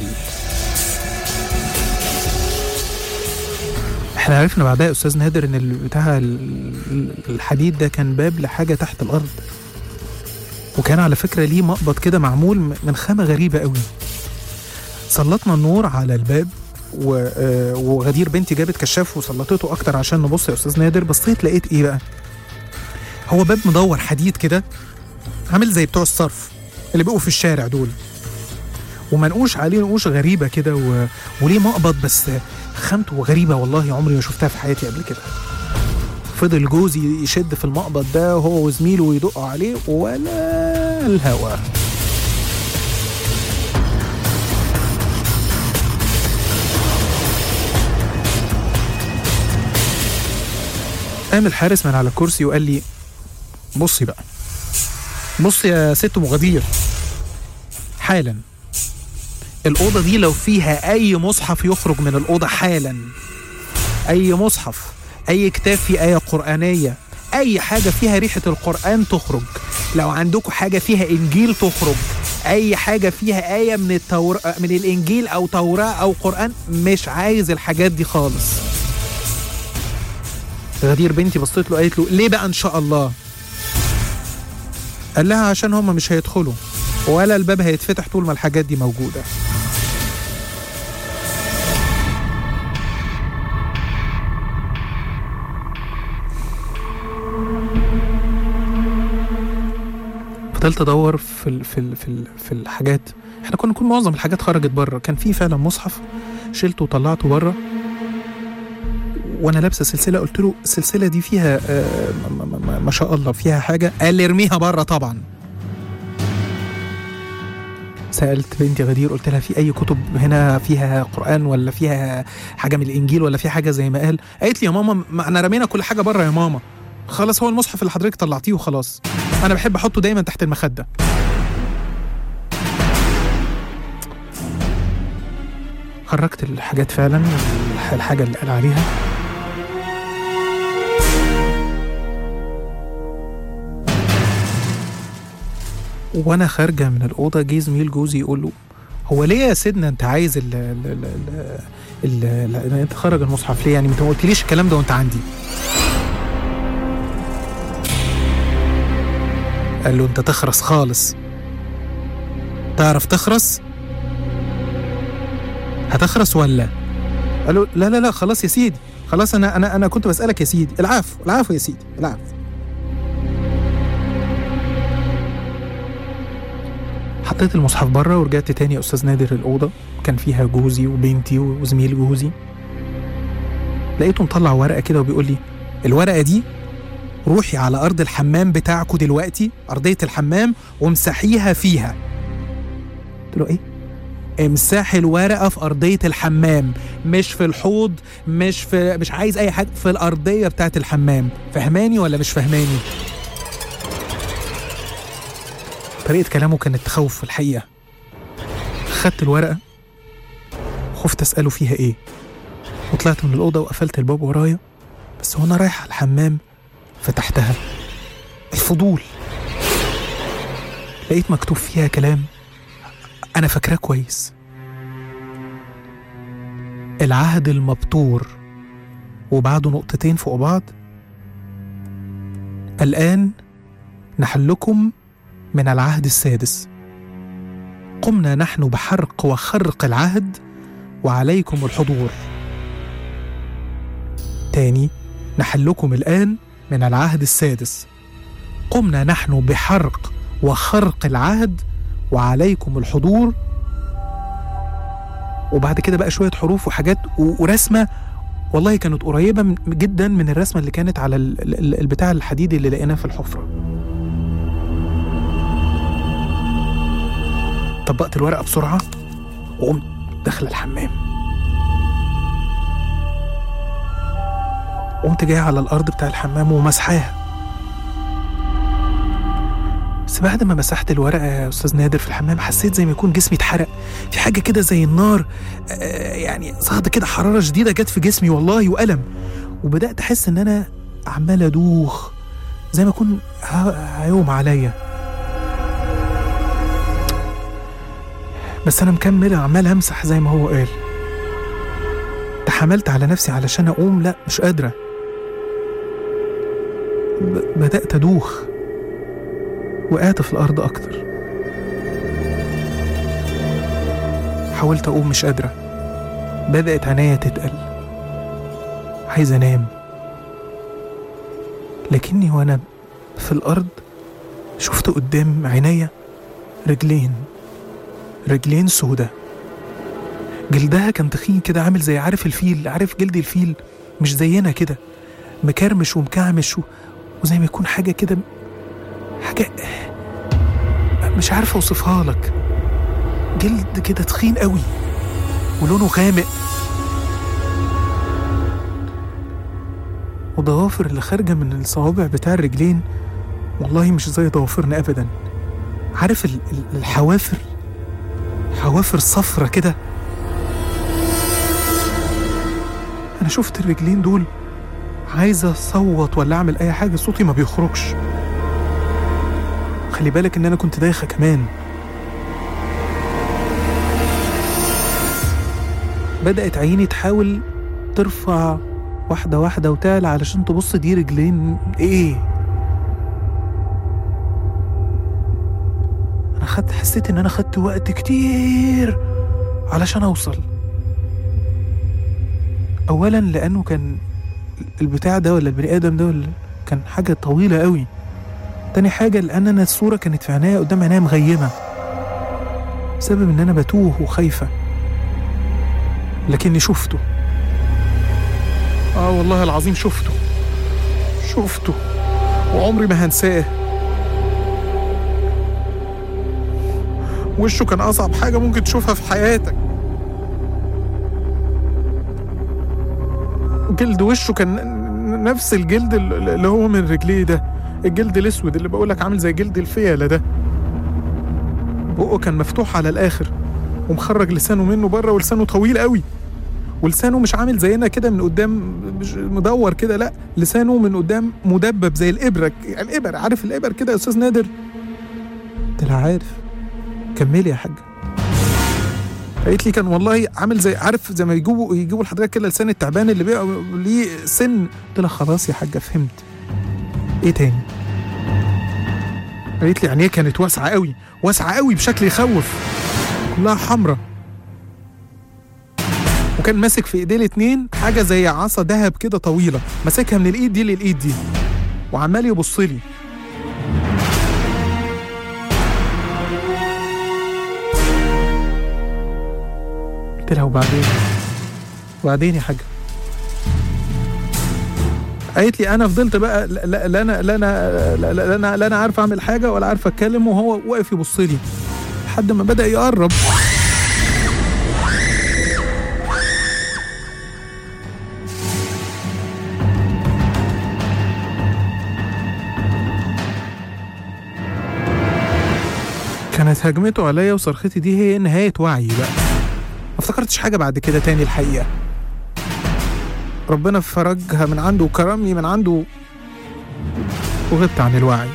احنا عرفنا بعدها يا استاذ نادر ان ال- بتاع ال- الحديد ده كان باب لحاجه تحت الارض وكان على فكره ليه مقبض كده معمول م- من خامه غريبه قوي سلطنا النور على الباب و- آه، وغدير بنتي جابت كشاف وسلطته اكتر عشان نبص يا استاذ نادر بصيت لقيت ايه بقى هو باب مدور حديد كده عامل زي بتوع الصرف اللي بقوا في الشارع دول ومنقوش عليه نقوش غريبة كده و... وليه مقبض بس خامته غريبة والله عمري ما شفتها في حياتي قبل كده فضل جوزي يشد في المقبض ده هو وزميله ويدقوا عليه ولا الهوا قام الحارس من على الكرسي وقال لي بصي بقى بصي يا ست مغادير حالا الأوضة دي لو فيها أي مصحف يخرج من الأوضة حالا أي مصحف أي كتاب فيه آية قرآنية أي حاجة فيها ريحة القرآن تخرج لو عندكم حاجة فيها إنجيل تخرج أي حاجة فيها آية من التور... من الإنجيل أو توراة أو قرآن مش عايز الحاجات دي خالص غدير بنتي بصيت له قالت له ليه بقى ان شاء الله قال لها عشان هم مش هيدخلوا ولا الباب هيتفتح طول ما الحاجات دي موجوده فضلت ادور في ال في ال في ال في الحاجات احنا كنا كل معظم الحاجات خرجت بره كان في فعلا مصحف شلته وطلعته بره وانا لابسه سلسله قلت له السلسله دي فيها آه ما, ما, ما, ما شاء الله فيها حاجه قال لي ارميها بره طبعا سالت بنتي غدير قلت لها في اي كتب هنا فيها قران ولا فيها حاجه من الانجيل ولا في حاجه زي ما قال قالت لي يا ماما ما احنا رمينا كل حاجه بره يا ماما خلاص هو المصحف اللي حضرتك طلعتيه وخلاص انا بحب احطه دايما تحت المخده خرجت الحاجات فعلا الحاجه اللي قال عليها وانا خارجه من الاوضه جه زميل جوزي يقول له هو ليه يا سيدنا انت عايز ال ال ال ال ال ال انت خرج المصحف ليه يعني انت ما قلتليش الكلام ده وانت عندي قال له انت تخرس خالص تعرف تخرس هتخرس ولا قال له لا لا لا خلاص يا سيدي خلاص انا انا انا كنت بسالك يا سيدي العفو العفو يا سيدي العفو حطيت المصحف بره ورجعت تاني يا استاذ نادر الاوضه كان فيها جوزي وبنتي وزميل جوزي لقيته مطلع ورقه كده وبيقول لي الورقه دي روحي على ارض الحمام بتاعكوا دلوقتي ارضيه الحمام وامسحيها فيها قلت له ايه امسحي الورقه في ارضيه الحمام مش في الحوض مش في مش عايز اي حاجه في الارضيه بتاعت الحمام فهماني ولا مش فهماني طريقه كلامه كانت تخوف في الحقيقه خدت الورقه خفت اساله فيها ايه وطلعت من الاوضه وقفلت الباب ورايا بس وانا رايح على الحمام فتحتها الفضول لقيت مكتوب فيها كلام أنا فاكراه كويس العهد المبتور وبعده نقطتين فوق بعض الآن نحلكم من العهد السادس قمنا نحن بحرق وخرق العهد وعليكم الحضور تاني نحلكم الآن من العهد السادس قمنا نحن بحرق وخرق العهد وعليكم الحضور وبعد كده بقى شويه حروف وحاجات ورسمه والله كانت قريبه من جدا من الرسمه اللي كانت على البتاع الحديدي اللي لقيناه في الحفره طبقت الورقه بسرعه وقمت داخل الحمام قمت جاي على الارض بتاع الحمام ومسحاها بس بعد ما مسحت الورقه يا استاذ نادر في الحمام حسيت زي ما يكون جسمي اتحرق في حاجه كده زي النار آه يعني صهد كده حراره شديده جت في جسمي والله والم وبدات احس ان انا عمال ادوخ زي ما يكون هيوم عليا بس انا مكمل عمال امسح زي ما هو قال تحملت على نفسي علشان اقوم لا مش قادره ب- بدات ادوخ وقعت في الأرض أكتر حاولت أقوم مش قادرة بدأت عينيا تتقل عايز أنام لكني وأنا في الأرض شفت قدام عينيا رجلين رجلين سودة جلدها كان تخين كده عامل زي عارف الفيل عارف جلد الفيل مش زينا كده مكرمش ومكعمش و... وزي ما يكون حاجة كده حاجة مش عارف اوصفها لك جلد كده تخين قوي ولونه غامق وضوافر اللي خارجة من الصوابع بتاع الرجلين والله مش زي ضوافرنا أبدا عارف ال- ال- الحوافر حوافر صفرة كده أنا شفت الرجلين دول عايز أصوت ولا أعمل أي حاجة صوتي ما بيخرجش خلي بالك ان انا كنت دايخه كمان بدات عيني تحاول ترفع واحدة واحدة وتعلى علشان تبص دي رجلين ايه انا خدت حسيت ان انا خدت وقت كتير علشان اوصل اولا لانه كان البتاع ده ولا البني ادم ده ولا كان حاجة طويلة قوي تاني حاجة لأن أنا الصورة كانت في عينيا قدام عينيا مغيمة بسبب إن أنا بتوه وخايفة لكني شفته آه والله العظيم شفته شفته وعمري ما هنساه وشه كان أصعب حاجة ممكن تشوفها في حياتك جلد وشه كان نفس الجلد اللي هو من رجليه ده الجلد الاسود اللي بقولك عامل زي جلد الفيلة ده بقه كان مفتوح على الاخر ومخرج لسانه منه بره ولسانه طويل قوي ولسانه مش عامل زينا كده من قدام مش مدور كده لا لسانه من قدام مدبب زي الابره يعني الابر عارف الابر كده يا استاذ نادر قلت لها عارف كملي يا حاجه قالت لي كان والله عامل زي عارف زي ما يجيبوا يجيبوا لحضرتك كده لسان التعبان اللي بيبقى ليه سن قلت لها خلاص يا حاجه فهمت ايه تاني قالت لي عينيه كانت واسعه قوي واسعه قوي بشكل يخوف كلها حمرة وكان ماسك في ايديه الاتنين حاجه زي عصا ذهب كده طويله ماسكها من الايد دي للايد دي وعمال يبص لي قلت لها وبعدين وبعدين يا حاجه قالت لي انا فضلت بقى لا لا لا انا لا انا لا, لا, انا لا انا عارف اعمل حاجه ولا عارف اتكلم وهو واقف يبص لي لحد ما بدا يقرب كانت هجمته عليا وصرختي دي هي نهايه وعي بقى ما افتكرتش حاجه بعد كده تاني الحقيقه ربنا فرجها من عنده وكرمني من عنده وغبت عن الوعي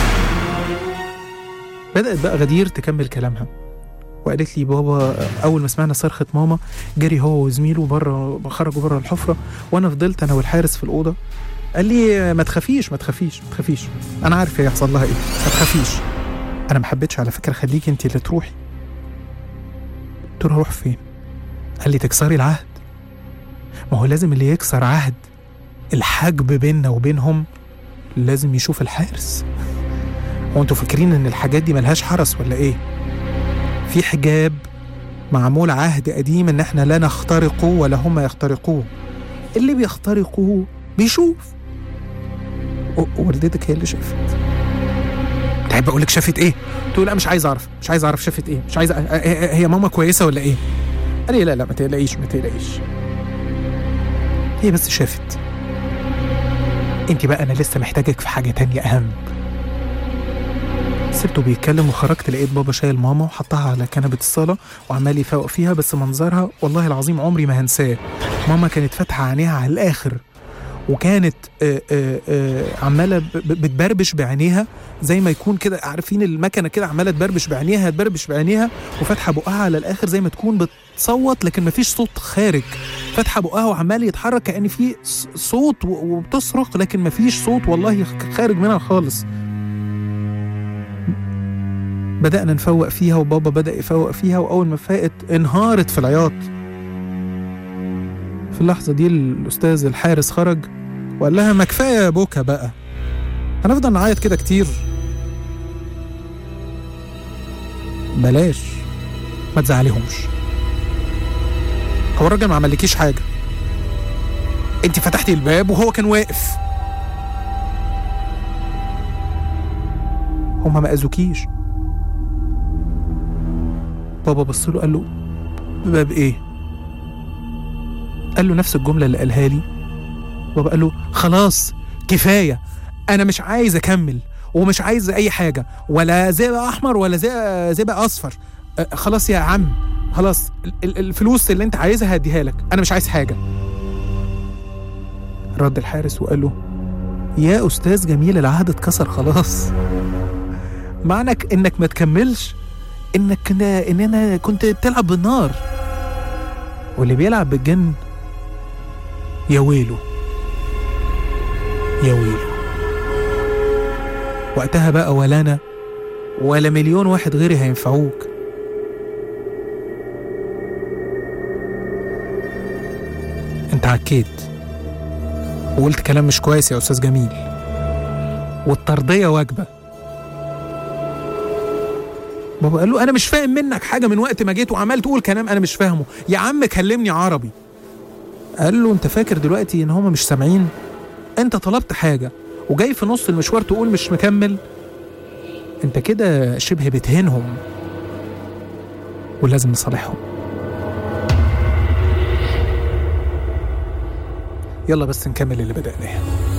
بدأت بقى غدير تكمل كلامها وقالت لي بابا أول ما سمعنا صرخة ماما جري هو وزميله بره خرجوا بره الحفرة وأنا فضلت أنا والحارس في الأوضة قال لي ما تخافيش ما تخافيش ما تخافيش أنا عارف هيحصل لها إيه ما تخافيش أنا ما حبيتش على فكرة خليكي أنت اللي تروحي قلت له أروح فين؟ قال لي تكسري العهد ما هو لازم اللي يكسر عهد الحجب بيننا وبينهم لازم يشوف الحارس هو انتوا فاكرين ان الحاجات دي ملهاش حرس ولا ايه في حجاب معمول عهد قديم ان احنا لا نخترقه ولا هم يخترقوه اللي بيخترقوه بيشوف والدتك هي اللي شافت تحب اقول لك شافت ايه تقول لا مش عايز اعرف مش عايز اعرف شافت ايه مش عايز أ... هي ماما كويسه ولا ايه قال لي لا لا ما تقلقيش ما تقلقيش هي بس شافت انت بقى انا لسه محتاجك في حاجه تانية اهم سبته بيتكلم وخرجت لقيت بابا شايل ماما وحطها على كنبة الصالة وعمال يفوق فيها بس منظرها والله العظيم عمري ما هنساه ماما كانت فاتحة عينيها على الآخر وكانت آآ آآ عمالة بتبربش بعينيها زي ما يكون كده عارفين المكنة كده عمالة تبربش بعينيها تبربش بعينيها وفاتحة بقها على الآخر زي ما تكون بتصوت لكن مفيش صوت خارج فاتحة بقها وعمال يتحرك كأن في صوت وبتصرخ لكن مفيش صوت والله خارج منها خالص بدأنا نفوق فيها وبابا بدأ يفوق فيها وأول ما فاقت انهارت في العياط في اللحظة دي الأستاذ الحارس خرج وقال لها ما كفاية يا بوكا بقى هنفضل نعيط كده كتير بلاش ما تزعليهمش هو الراجل ما عملكيش حاجة انت فتحتي الباب وهو كان واقف هما ما اذوكيش بابا بص له قال له باب ايه قال له نفس الجمله اللي قالها لي بابا قال له خلاص كفايه انا مش عايز اكمل ومش عايز اي حاجه ولا زئبق احمر ولا زئبق اصفر أه خلاص يا عم خلاص الفلوس اللي انت عايزها هديها لك انا مش عايز حاجه رد الحارس وقال له يا استاذ جميل العهد اتكسر خلاص معنى انك ما تكملش انك ان انا كنت بتلعب بالنار واللي بيلعب بالجن يا ويله يا ويلو وقتها بقى ولا انا ولا مليون واحد غيري هينفعوك انت عكيت وقلت كلام مش كويس يا استاذ جميل والترضيه واجبه بابا قال له انا مش فاهم منك حاجه من وقت ما جيت وعمال تقول كلام انا مش فاهمه يا عم كلمني عربي قال له انت فاكر دلوقتي ان هما مش سامعين انت طلبت حاجه وجاي في نص المشوار تقول مش مكمل انت كده شبه بتهينهم ولازم نصالحهم يلا بس نكمل اللي بدأناه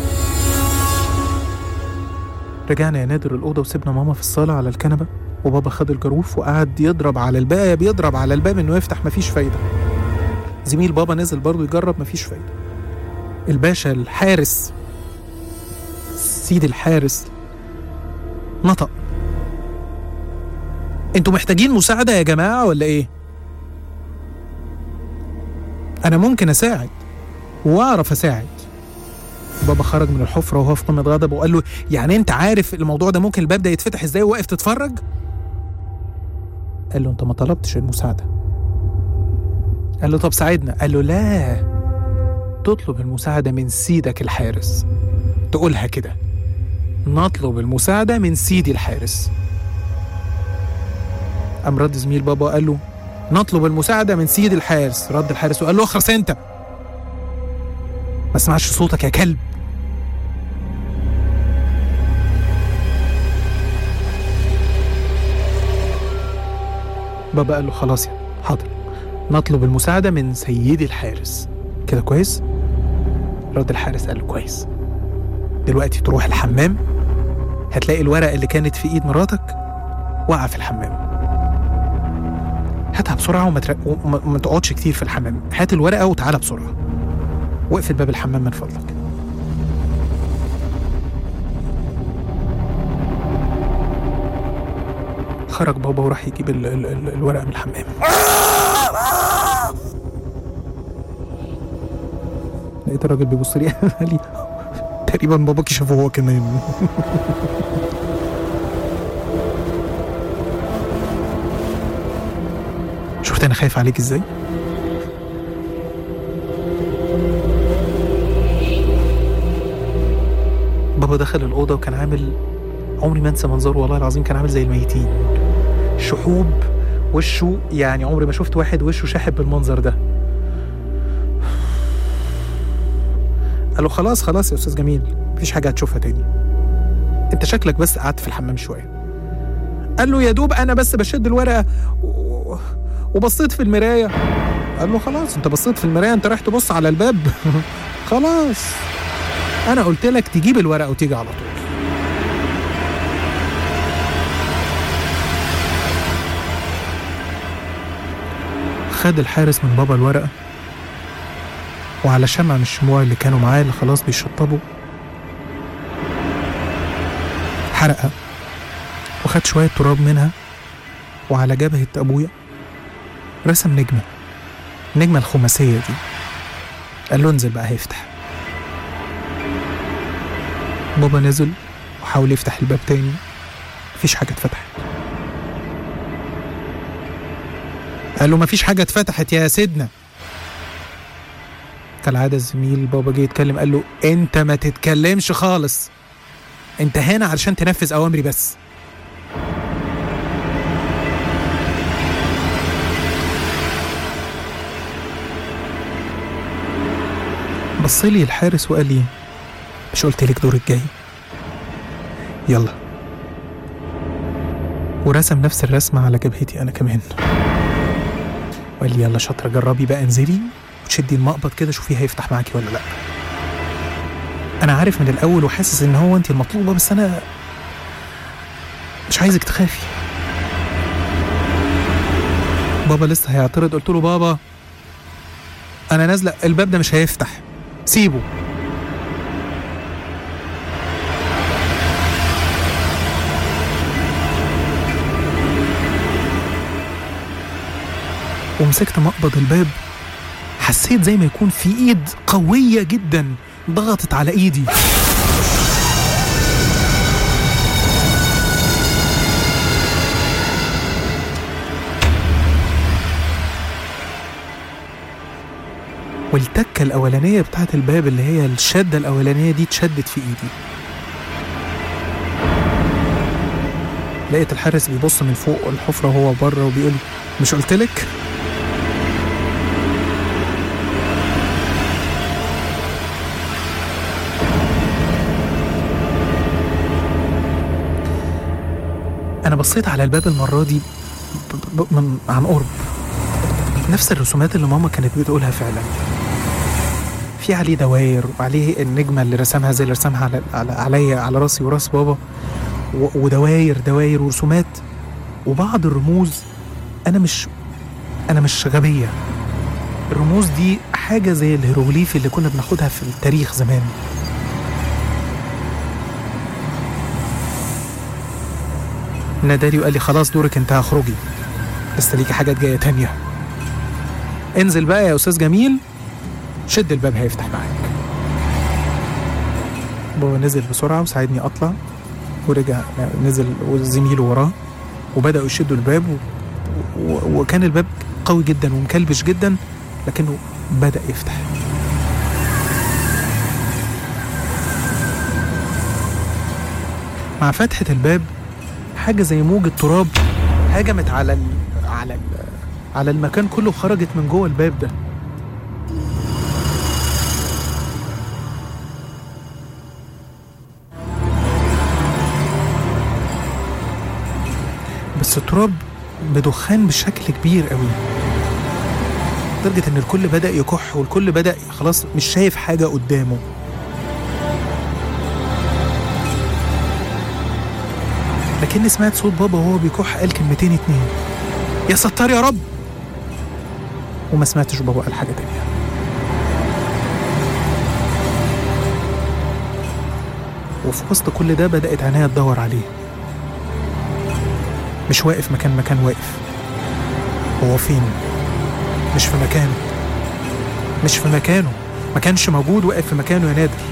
رجعنا يا نادر الأوضة وسيبنا ماما في الصالة على الكنبة وبابا خد الجاروف وقعد يضرب على الباب يضرب على الباب إنه يفتح مفيش فايدة زميل بابا نزل برضه يجرب مفيش فايدة الباشا الحارس سيد الحارس نطق انتوا محتاجين مساعدة يا جماعة ولا ايه؟ أنا ممكن أساعد وأعرف أساعد بابا خرج من الحفرة وهو في قمة غضبه وقال له يعني أنت عارف الموضوع ده ممكن الباب ده يتفتح إزاي وواقف تتفرج؟ قال له أنت ما طلبتش المساعدة قال له طب ساعدنا قال له لا تطلب المساعدة من سيدك الحارس تقولها كده نطلب المساعدة من سيدي الحارس قام رد زميل بابا قال له نطلب المساعدة من سيد الحارس رد الحارس وقال له اخرس انت ما اسمعش صوتك يا كلب بابا قال له خلاص يا حاضر نطلب المساعدة من سيدي الحارس كده كويس رد الحارس قال له كويس دلوقتي تروح الحمام هتلاقي الورقة اللي كانت في ايد مراتك واقعة في الحمام هاتها بسرعة وما, تر... وما ما تقعدش كتير في الحمام هات الورقة وتعالى بسرعة واقفل باب الحمام من فضلك خرج بابا وراح يجيب ال... ال... ال... الورقة من الحمام لقيت الراجل بيبص لي قال لي تقريبا باباكي شافه هو كمان شفت انا خايف عليك ازاي بابا دخل الأوضة وكان عامل عمري ما انسى منظره والله العظيم كان عامل زي الميتين شحوب وشه يعني عمري ما شفت واحد وشه شاحب بالمنظر ده قال له خلاص خلاص يا استاذ جميل مفيش حاجه هتشوفها تاني انت شكلك بس قعدت في الحمام شويه قال له يا دوب انا بس بشد الورقه و... وبصيت في المرايه قال له خلاص انت بصيت في المرايه انت رايح تبص على الباب خلاص انا قلت لك تجيب الورقه وتيجي على طول خد الحارس من بابا الورقه وعلى شمع من الشموع اللي كانوا معاه اللي خلاص بيشطبوا حرقها وخد شوية تراب منها وعلى جبهة أبويا رسم نجمة النجمة الخماسية دي قال له انزل بقى هيفتح بابا نزل وحاول يفتح الباب تاني مفيش حاجة اتفتحت قال له مفيش حاجة اتفتحت يا سيدنا كالعادة الزميل بابا جه يتكلم قال له انت ما تتكلمش خالص انت هنا علشان تنفذ اوامري بس بص لي الحارس وقال لي مش قلت لك دور الجاي يلا ورسم نفس الرسمة على جبهتي أنا كمان وقال لي يلا شاطرة جربي بقى انزلي وتشدي المقبض كده شوفي هيفتح معاكي ولا لا انا عارف من الاول وحاسس ان هو انت المطلوبه بس انا مش عايزك تخافي بابا لسه هيعترض قلت له بابا انا نازله الباب ده مش هيفتح سيبه ومسكت مقبض الباب حسيت زي ما يكون في ايد قوية جدا ضغطت على ايدي والتكة الأولانية بتاعت الباب اللي هي الشدة الأولانية دي اتشدت في إيدي لقيت الحارس بيبص من فوق الحفرة وهو بره وبيقول لي، مش قلتلك؟ أنا بصيت على الباب المرة دي ب- ب- من عن قرب نفس الرسومات اللي ماما كانت بتقولها فعلا في عليه دواير وعليه النجمة اللي رسمها زي اللي رسمها على على عليا على راسي وراس بابا و- ودواير دواير ورسومات وبعض الرموز أنا مش أنا مش غبية الرموز دي حاجة زي الهيروغليفي اللي كنا بناخدها في التاريخ زمان نادالي وقال لي خلاص دورك انت هخرجي لسه ليكي حاجات جاية تانية انزل بقى يا أستاذ جميل شد الباب هيفتح معاك بابا نزل بسرعة وساعدني أطلع ورجع نزل وزميله وراه وبدأوا يشدوا الباب و... و... وكان الباب قوي جدا ومكلبش جدا لكنه بدأ يفتح مع فتحة الباب حاجة زي موجة تراب هجمت على ال... على ال... على المكان كله وخرجت من جوه الباب ده بس التراب بدخان بشكل كبير قوي لدرجة إن الكل بدأ يكح والكل بدأ خلاص مش شايف حاجة قدامه لكني سمعت صوت بابا وهو بيكح قال كلمتين اتنين يا ستار يا رب وما سمعتش بابا قال حاجة تانية وفي وسط كل ده بدأت عينيا تدور عليه مش واقف مكان مكان واقف هو فين مش في مكانه مش في مكانه ما كانش موجود واقف في مكانه يا نادر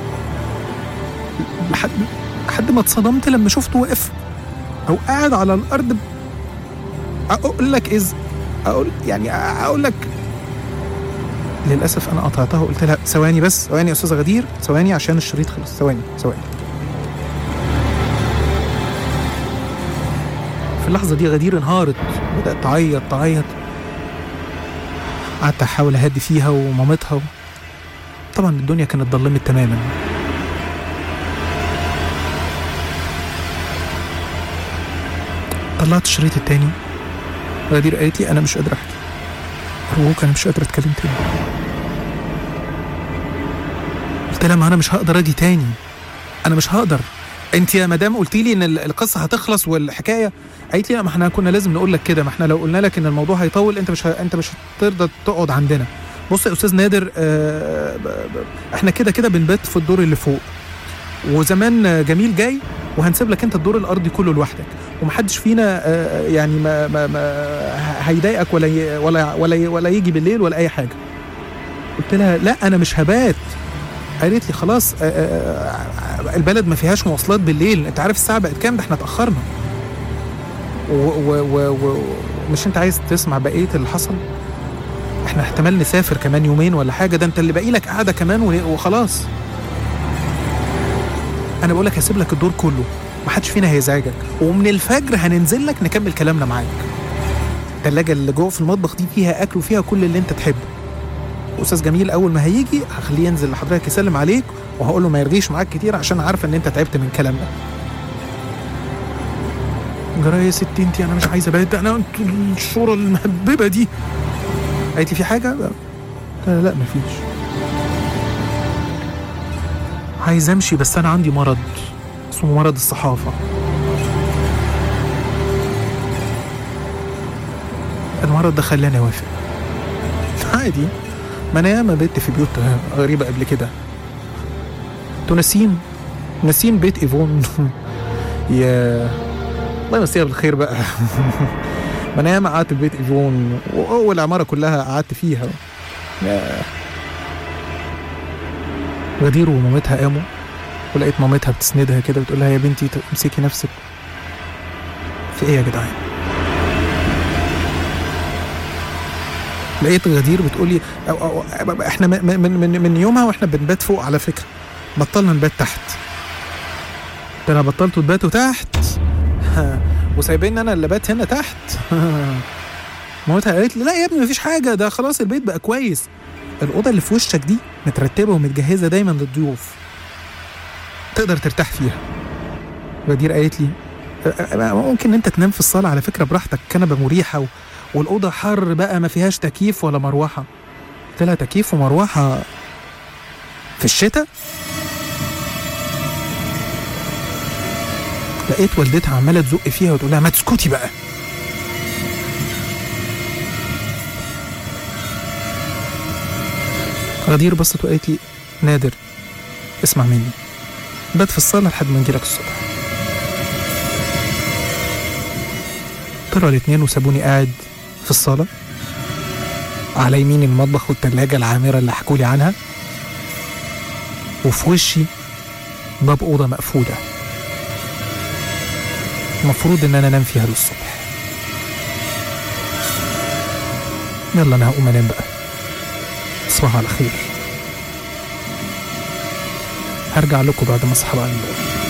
لحد لحد ما اتصدمت لما شفته واقف او قاعد على الارض اقول لك از اقول يعني اقول لك للاسف انا قطعتها وقلت لها ثواني بس ثواني يا استاذه غدير ثواني عشان الشريط خلص ثواني ثواني في اللحظه دي غدير انهارت بدات تعيط تعيط قعدت احاول اهدي فيها ومامتها طبعا الدنيا كانت ضلمت تماما طلعت الشريط التاني غدير قالت لي انا مش قادره احكي ارجوك انا مش قادره اتكلم تاني قلت لها ما انا مش هقدر اجي تاني انا مش هقدر انت يا مدام قلتي لي ان ال- القصه هتخلص والحكايه قالت لي لا ما احنا كنا لازم نقول لك كده ما احنا لو قلنا لك ان الموضوع هيطول انت مش ه... انت مش هترضى تقعد عندنا بص يا استاذ نادر آه ب... ب... احنا كده كده بنبات في الدور اللي فوق وزمان جميل جاي وهنسيب لك انت الدور الارضي كله لوحدك ومحدش فينا آه، يعني ما, ما, ما هيضايقك ولا ي- ولا ولا ي- ولا يجي بالليل ولا اي حاجه قلت لها لا انا مش هبات قالت لي خلاص آه، آه، آه، البلد ما فيهاش مواصلات بالليل انت عارف الساعه بقت كام ده احنا اتاخرنا و- و- و- و- ومش انت عايز تسمع بقيه اللي حصل احنا احتمال نسافر كمان يومين ولا حاجه ده انت اللي باقي لك قاعده كمان و- وخلاص انا بقول لك هسيب لك الدور كله ما حدش فينا هيزعجك ومن الفجر هننزل لك نكمل كلامنا معاك التلاجة اللي جوه في المطبخ دي فيها اكل وفيها كل اللي انت تحبه استاذ جميل اول ما هيجي هخليه ينزل لحضرتك يسلم عليك وهقول له ما يرغيش معاك كتير عشان عارفه ان انت تعبت من كلامنا جرى يا ستي انت انا مش عايزه ابات انا انتوا الصوره المهببه دي قالت لي في حاجه لا لا, لا مفيش عايز امشي بس انا عندي مرض اسمه مرض الصحافه المرض ده خلاني اوافق عادي ما انا ياما بيت في بيوت غريبه قبل كده انتوا ناسين ناسين بيت ايفون يا الله يمسيها بالخير بقى ما انا ياما قعدت في بيت ايفون واول عماره كلها قعدت فيها يا غدير ومامتها قاموا ولقيت مامتها بتسندها كده بتقول لها يا بنتي امسكي نفسك في ايه يا جدعان لقيت غدير بتقول لي أو أو أو احنا من, من, من, من يومها واحنا بنبات فوق على فكره بطلنا نبات تحت ده انا بطلتوا تباتوا تحت وسايبين انا اللي بات هنا تحت مامتها قالت لي لا يا ابني مفيش حاجه ده خلاص البيت بقى كويس الاوضه اللي في وشك دي مترتبه ومتجهزه دايما للضيوف تقدر ترتاح فيها غدير قالت لي "أ- أ- ممكن انت تنام في الصاله على فكره براحتك كنبه مريحه و... والاوضه حر بقى ما فيهاش تكييف ولا مروحه قلت لها تكييف ومروحه في الشتاء لقيت والدتها عماله تزق فيها وتقول لها ما تسكتي بقى غدير بصت وقالت لي نادر اسمع مني بات في الصاله لحد ما نجيلك الصبح طلعوا الاتنين وسابوني قاعد في الصالة على يمين المطبخ والتلاجة العامرة اللي حكولي عنها وفي وشي باب أوضة مقفولة المفروض إن أنا أنام فيها للصبح يلا أنا هقوم أنام بقى تصبحوا على خير هرجع لكم بعد ما أصحى بقى من النوم.